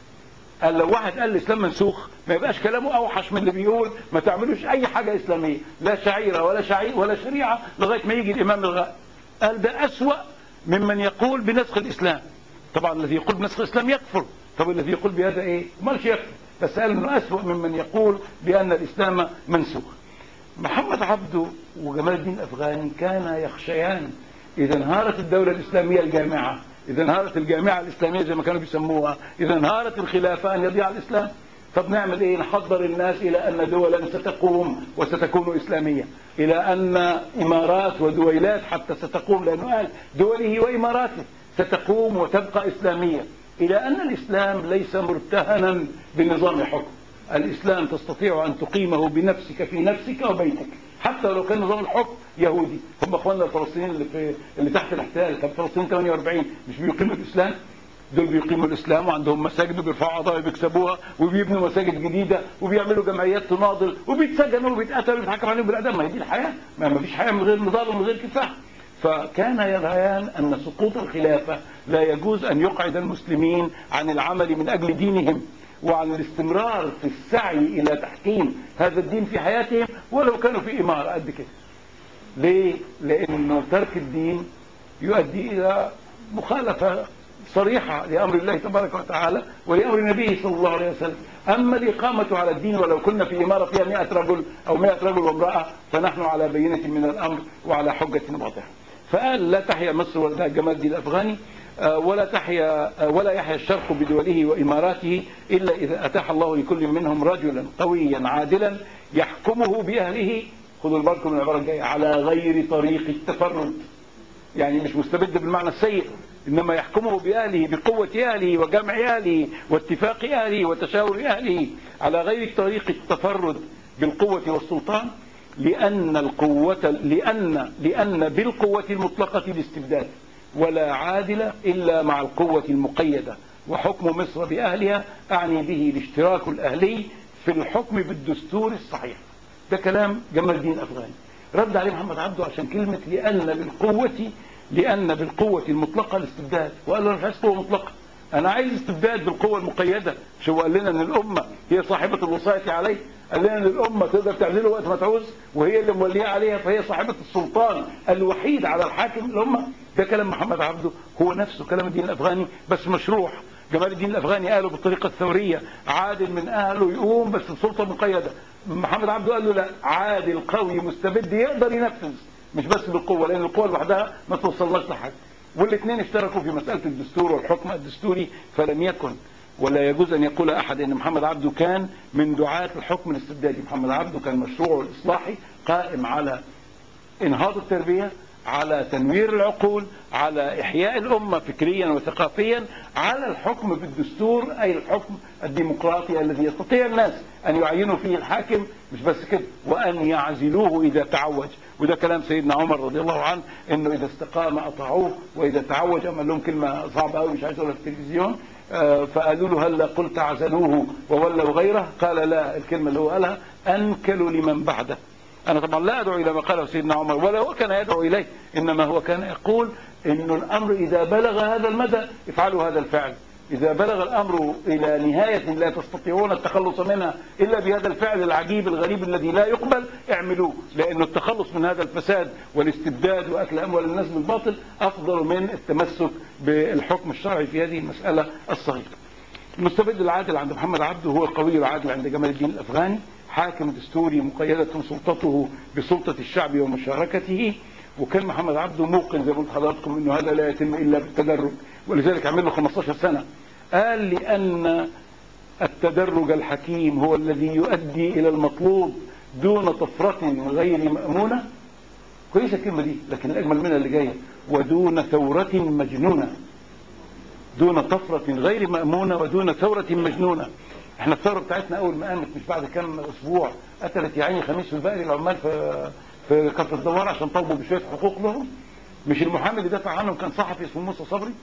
قال لو واحد قال الإسلام منسوخ ما يبقاش كلامه أوحش من اللي بيقول ما تعملوش أي حاجة إسلامية لا شعيرة ولا شعير ولا شريعة لغاية ما يجي الإمام الغائب قال ده أسوأ ممن يقول بنسخ الإسلام طبعا الذي يقول بنسخ الإسلام يكفر طب الذي يقول بهذا إيه مالش يكفر بس قال انه أسوأ ممن يقول بأن الإسلام منسوخ محمد عبده وجمال الدين الأفغاني كانا يخشيان إذا انهارت الدولة الإسلامية الجامعة إذا انهارت الجامعة الإسلامية زي ما كانوا بيسموها إذا انهارت الخلافة أن يضيع الإسلام طب نعمل إيه نحضر الناس إلى أن دولا ستقوم وستكون إسلامية إلى أن إمارات ودويلات حتى ستقوم لأنه قال دوله وإماراته ستقوم وتبقى إسلامية إلى أن الإسلام ليس مرتهنا بنظام حكم الإسلام تستطيع أن تقيمه بنفسك في نفسك وبيتك حتى لو كان نظام الحكم يهودي هم اخواننا الفلسطينيين اللي في اللي تحت الاحتلال كان فلسطين 48 مش بيقيموا الاسلام دول بيقيموا الاسلام وعندهم مساجد وبيرفعوا قضايا بيكسبوها وبيبنوا مساجد جديده وبيعملوا جمعيات تناضل وبيتسجنوا وبيتقتلوا وبيتحكم عليهم بالاعدام ما هي دي الحياه ما فيش حياه من غير نضال ومن غير كفاح فكان يريان ان سقوط الخلافه لا يجوز ان يقعد المسلمين عن العمل من اجل دينهم وعن الاستمرار في السعي الى تحكيم هذا الدين في حياتهم ولو كانوا في اماره قد كده ليه؟ لأنه ترك الدين يؤدي إلى مخالفة صريحة لأمر الله تبارك وتعالى ولأمر النبي صلى الله عليه وسلم أما الإقامة على الدين ولو كنا في إمارة فيها 100 رجل أو 100 رجل وامرأة فنحن على بينة من الأمر وعلى حجة واضحة فقال لا تحيا مصر ولا جمال الدين الأفغاني ولا تحيا ولا يحيا الشرق بدوله واماراته الا اذا اتاح الله لكل منهم رجلا قويا عادلا يحكمه باهله خدوا بالكم من العباره الجايه على غير طريق التفرد يعني مش مستبد بالمعنى السيء انما يحكمه باهله بقوه اهله وجمع اهله واتفاق اهله وتشاور اهله على غير طريق التفرد بالقوه والسلطان لان القوه لان لان بالقوه المطلقه الاستبداد ولا عادل الا مع القوه المقيده وحكم مصر باهلها اعني به الاشتراك الاهلي في الحكم بالدستور الصحيح ده كلام جمال الدين الافغاني رد عليه محمد عبده عشان كلمه لان بالقوه لان بالقوه المطلقه الاستبداد وقال له انا مش عايز قوه مطلقه انا عايز استبداد بالقوه المقيده مش هو قال لنا ان الامه هي صاحبه الوصايه عليه قال لنا ان الامه تقدر تعزله وقت ما تعوز وهي اللي موليه عليها فهي صاحبه السلطان الوحيد على الحاكم الامه ده كلام محمد عبده هو نفسه كلام الدين الافغاني بس مشروح جمال الدين الافغاني قاله بالطريقه الثوريه عادل من اهله يقوم بس بسلطه مقيده محمد عبده قال له لا عادل قوي مستبد يقدر ينفذ مش بس بالقوه لان القوه لوحدها ما توصلناش لحاجه والاثنين اشتركوا في مساله الدستور والحكم الدستوري فلم يكن ولا يجوز ان يقول احد ان محمد عبده كان من دعاة الحكم الاستبدادي محمد عبده كان مشروعه الاصلاحي قائم على انهاض التربيه على تنوير العقول على إحياء الأمة فكريا وثقافيا على الحكم بالدستور أي الحكم الديمقراطي الذي يستطيع الناس أن يعينوا فيه الحاكم مش بس كده وأن يعزلوه إذا تعوج وده كلام سيدنا عمر رضي الله عنه انه اذا استقام اطاعوه واذا تعوج عمل لهم كلمه صعبه قوي مش عايز اقولها في التلفزيون فقالوا له هلا قلت عزلوه وولوا غيره قال لا الكلمه اللي هو قالها انكل لمن بعده أنا طبعا لا أدعو إلى ما قاله سيدنا عمر ولا هو كان يدعو إليه إنما هو كان يقول إن الأمر إذا بلغ هذا المدى افعلوا هذا الفعل إذا بلغ الأمر إلى نهاية لا تستطيعون التخلص منها إلا بهذا الفعل العجيب الغريب الذي لا يقبل اعملوه لأن التخلص من هذا الفساد والاستبداد وأكل أموال الناس بالباطل أفضل من التمسك بالحكم الشرعي في هذه المسألة الصغيرة المستبد العادل عند محمد عبده هو القوي العادل عند جمال الدين الأفغاني حاكم دستوري مقيدة سلطته بسلطة الشعب ومشاركته وكان محمد عبده موقن زي ما قلت حضراتكم انه هذا لا يتم الا بالتدرج ولذلك عمل له 15 سنه قال لان التدرج الحكيم هو الذي يؤدي الى المطلوب دون طفرة غير مأمونة كويسة الكلمة دي لكن الأجمل منها اللي جاية ودون ثورة مجنونة دون طفرة غير مأمونة ودون ثورة مجنونة احنا الثورة بتاعتنا أول ما قامت مش بعد كام أسبوع قتلت يا عيني خميس والباقي العمال في في كفر الدوار عشان طلبوا بشوية حقوق لهم مش المحامي اللي دافع عنهم كان صحفي اسمه موسى صبري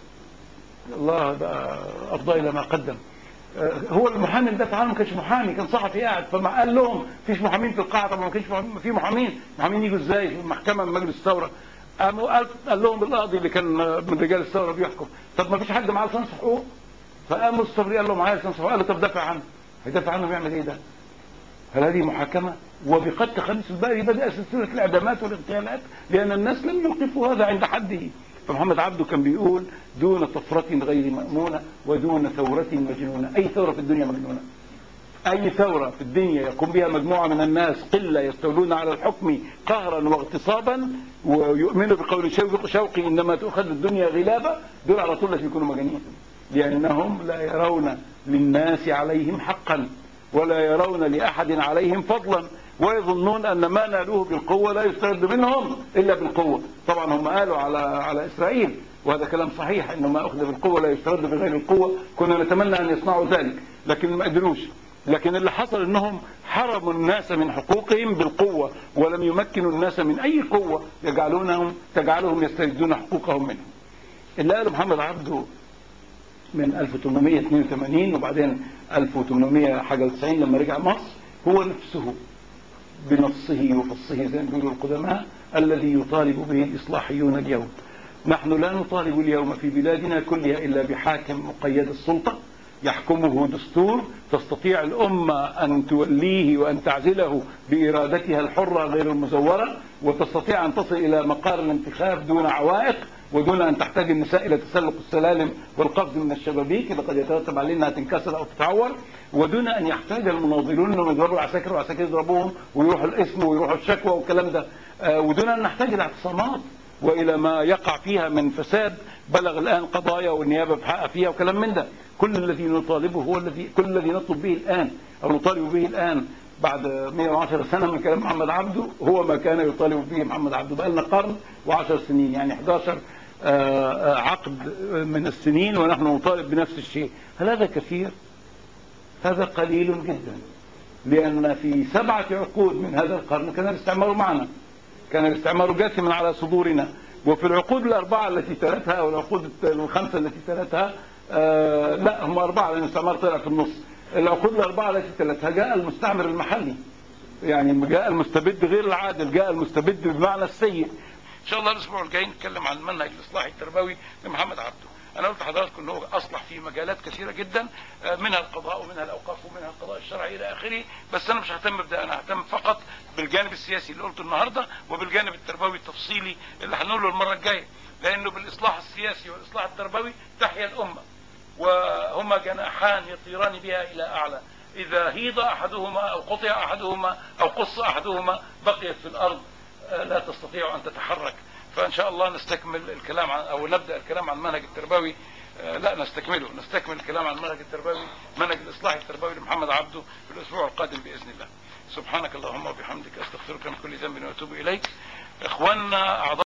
الله بقى أفضى إلى ما قدم هو المحامي اللي دافع عنهم ما كانش محامي كان صحفي قاعد فما قال لهم فيش محامين في القاعة طب ما كانش في محامين محامين يجوا ازاي في المحكمة من مجلس الثورة قاموا قال, قال لهم القاضي اللي كان من رجال الثورة بيحكم طب ما فيش حد معاه لسان حقوق فقام الصبري قال له معايا لسان حقوق قال له طب دافع عنه هيدافع عنه بيعمل ايه ده هل هذه محاكمة وبقتل خميس الباري بدأ سلسلة الإعدامات والاغتيالات لأن الناس لم يوقفوا هذا عند حده فمحمد عبده كان بيقول دون طفرة غير مأمونة ودون ثورة مجنونة أي ثورة في الدنيا مجنونة أي ثورة في الدنيا يقوم بها مجموعة من الناس قلة يستولون على الحكم قهرا واغتصابا ويؤمنوا بقول شوقي إنما تؤخذ الدنيا غلابة دول على طول لازم يكونوا مجانين لأنهم لا يرون للناس عليهم حقا ولا يرون لأحد عليهم فضلا ويظنون أن ما نالوه بالقوة لا يسترد منهم إلا بالقوة طبعا هم قالوا على على إسرائيل وهذا كلام صحيح أنه ما أخذ بالقوة لا يسترد بغير القوة كنا نتمنى أن يصنعوا ذلك لكن ما قدروش لكن اللي حصل أنهم حرموا الناس من حقوقهم بالقوة ولم يمكنوا الناس من أي قوة يجعلونهم تجعلهم يستردون حقوقهم منهم اللي قاله محمد عبده من 1882 وبعدين 1800 حاجة 90 لما رجع مصر هو نفسه بنصه وفصه زي ما بيقولوا القدماء الذي يطالب به الإصلاحيون اليوم نحن لا نطالب اليوم في بلادنا كلها إلا بحاكم مقيد السلطة يحكمه دستور تستطيع الأمة أن توليه وأن تعزله بإرادتها الحرة غير المزورة وتستطيع أن تصل إلى مقار الانتخاب دون عوائق ودون أن تحتاج النساء إلى تسلق السلالم والقفز من الشبابيك اللي قد يترتب عليه أنها تنكسر أو تتعور ودون أن يحتاج المناضلون أنهم يضربوا العساكر والعساكر يضربوهم ويروحوا الاسم ويروحوا الشكوى والكلام ده ودون أن نحتاج إلى اعتصامات وإلى ما يقع فيها من فساد بلغ الآن قضايا والنيابة بحق فيها وكلام من ده كل الذي نطالبه هو الذي كل الذي نطلب به الآن أو نطالب به الآن بعد 110 سنة من كلام محمد عبده هو ما كان يطالب به محمد عبده بقى لنا قرن و10 سنين يعني 11 عقد من السنين ونحن نطالب بنفس الشيء هل هذا كثير؟ هذا قليل جدا لأن في سبعة عقود من هذا القرن كان الاستعمار معنا كان الاستعمار جاثما على صدورنا وفي العقود الأربعة التي تلتها أو العقود الخمسة التي تلتها آه لا هم أربعة لأن الاستعمار طلع في النص العقود الأربعة التي تلتها جاء المستعمر المحلي يعني جاء المستبد غير العادل جاء المستبد بمعنى السيء ان شاء الله الاسبوع الجاي نتكلم عن المنهج الاصلاحي التربوي لمحمد عبده انا قلت لحضراتكم ان هو اصلح في مجالات كثيره جدا منها القضاء ومنها الاوقاف ومنها القضاء الشرعي الى اخره بس انا مش ههتم بده انا ههتم فقط بالجانب السياسي اللي قلته النهارده وبالجانب التربوي التفصيلي اللي هنقوله المره الجايه لانه بالاصلاح السياسي والاصلاح التربوي تحيا الامه وهما جناحان يطيران بها الى اعلى اذا هيض احدهما او قطع احدهما او قص احدهما بقيت في الارض لا تستطيع ان تتحرك فان شاء الله نستكمل الكلام عن او نبدا الكلام عن المنهج التربوي لا نستكمله نستكمل الكلام عن المنهج التربوي منهج الاصلاح التربوي لمحمد عبده في الاسبوع القادم باذن الله سبحانك اللهم وبحمدك استغفرك من كل ذنب واتوب اليك اخواننا اعضاء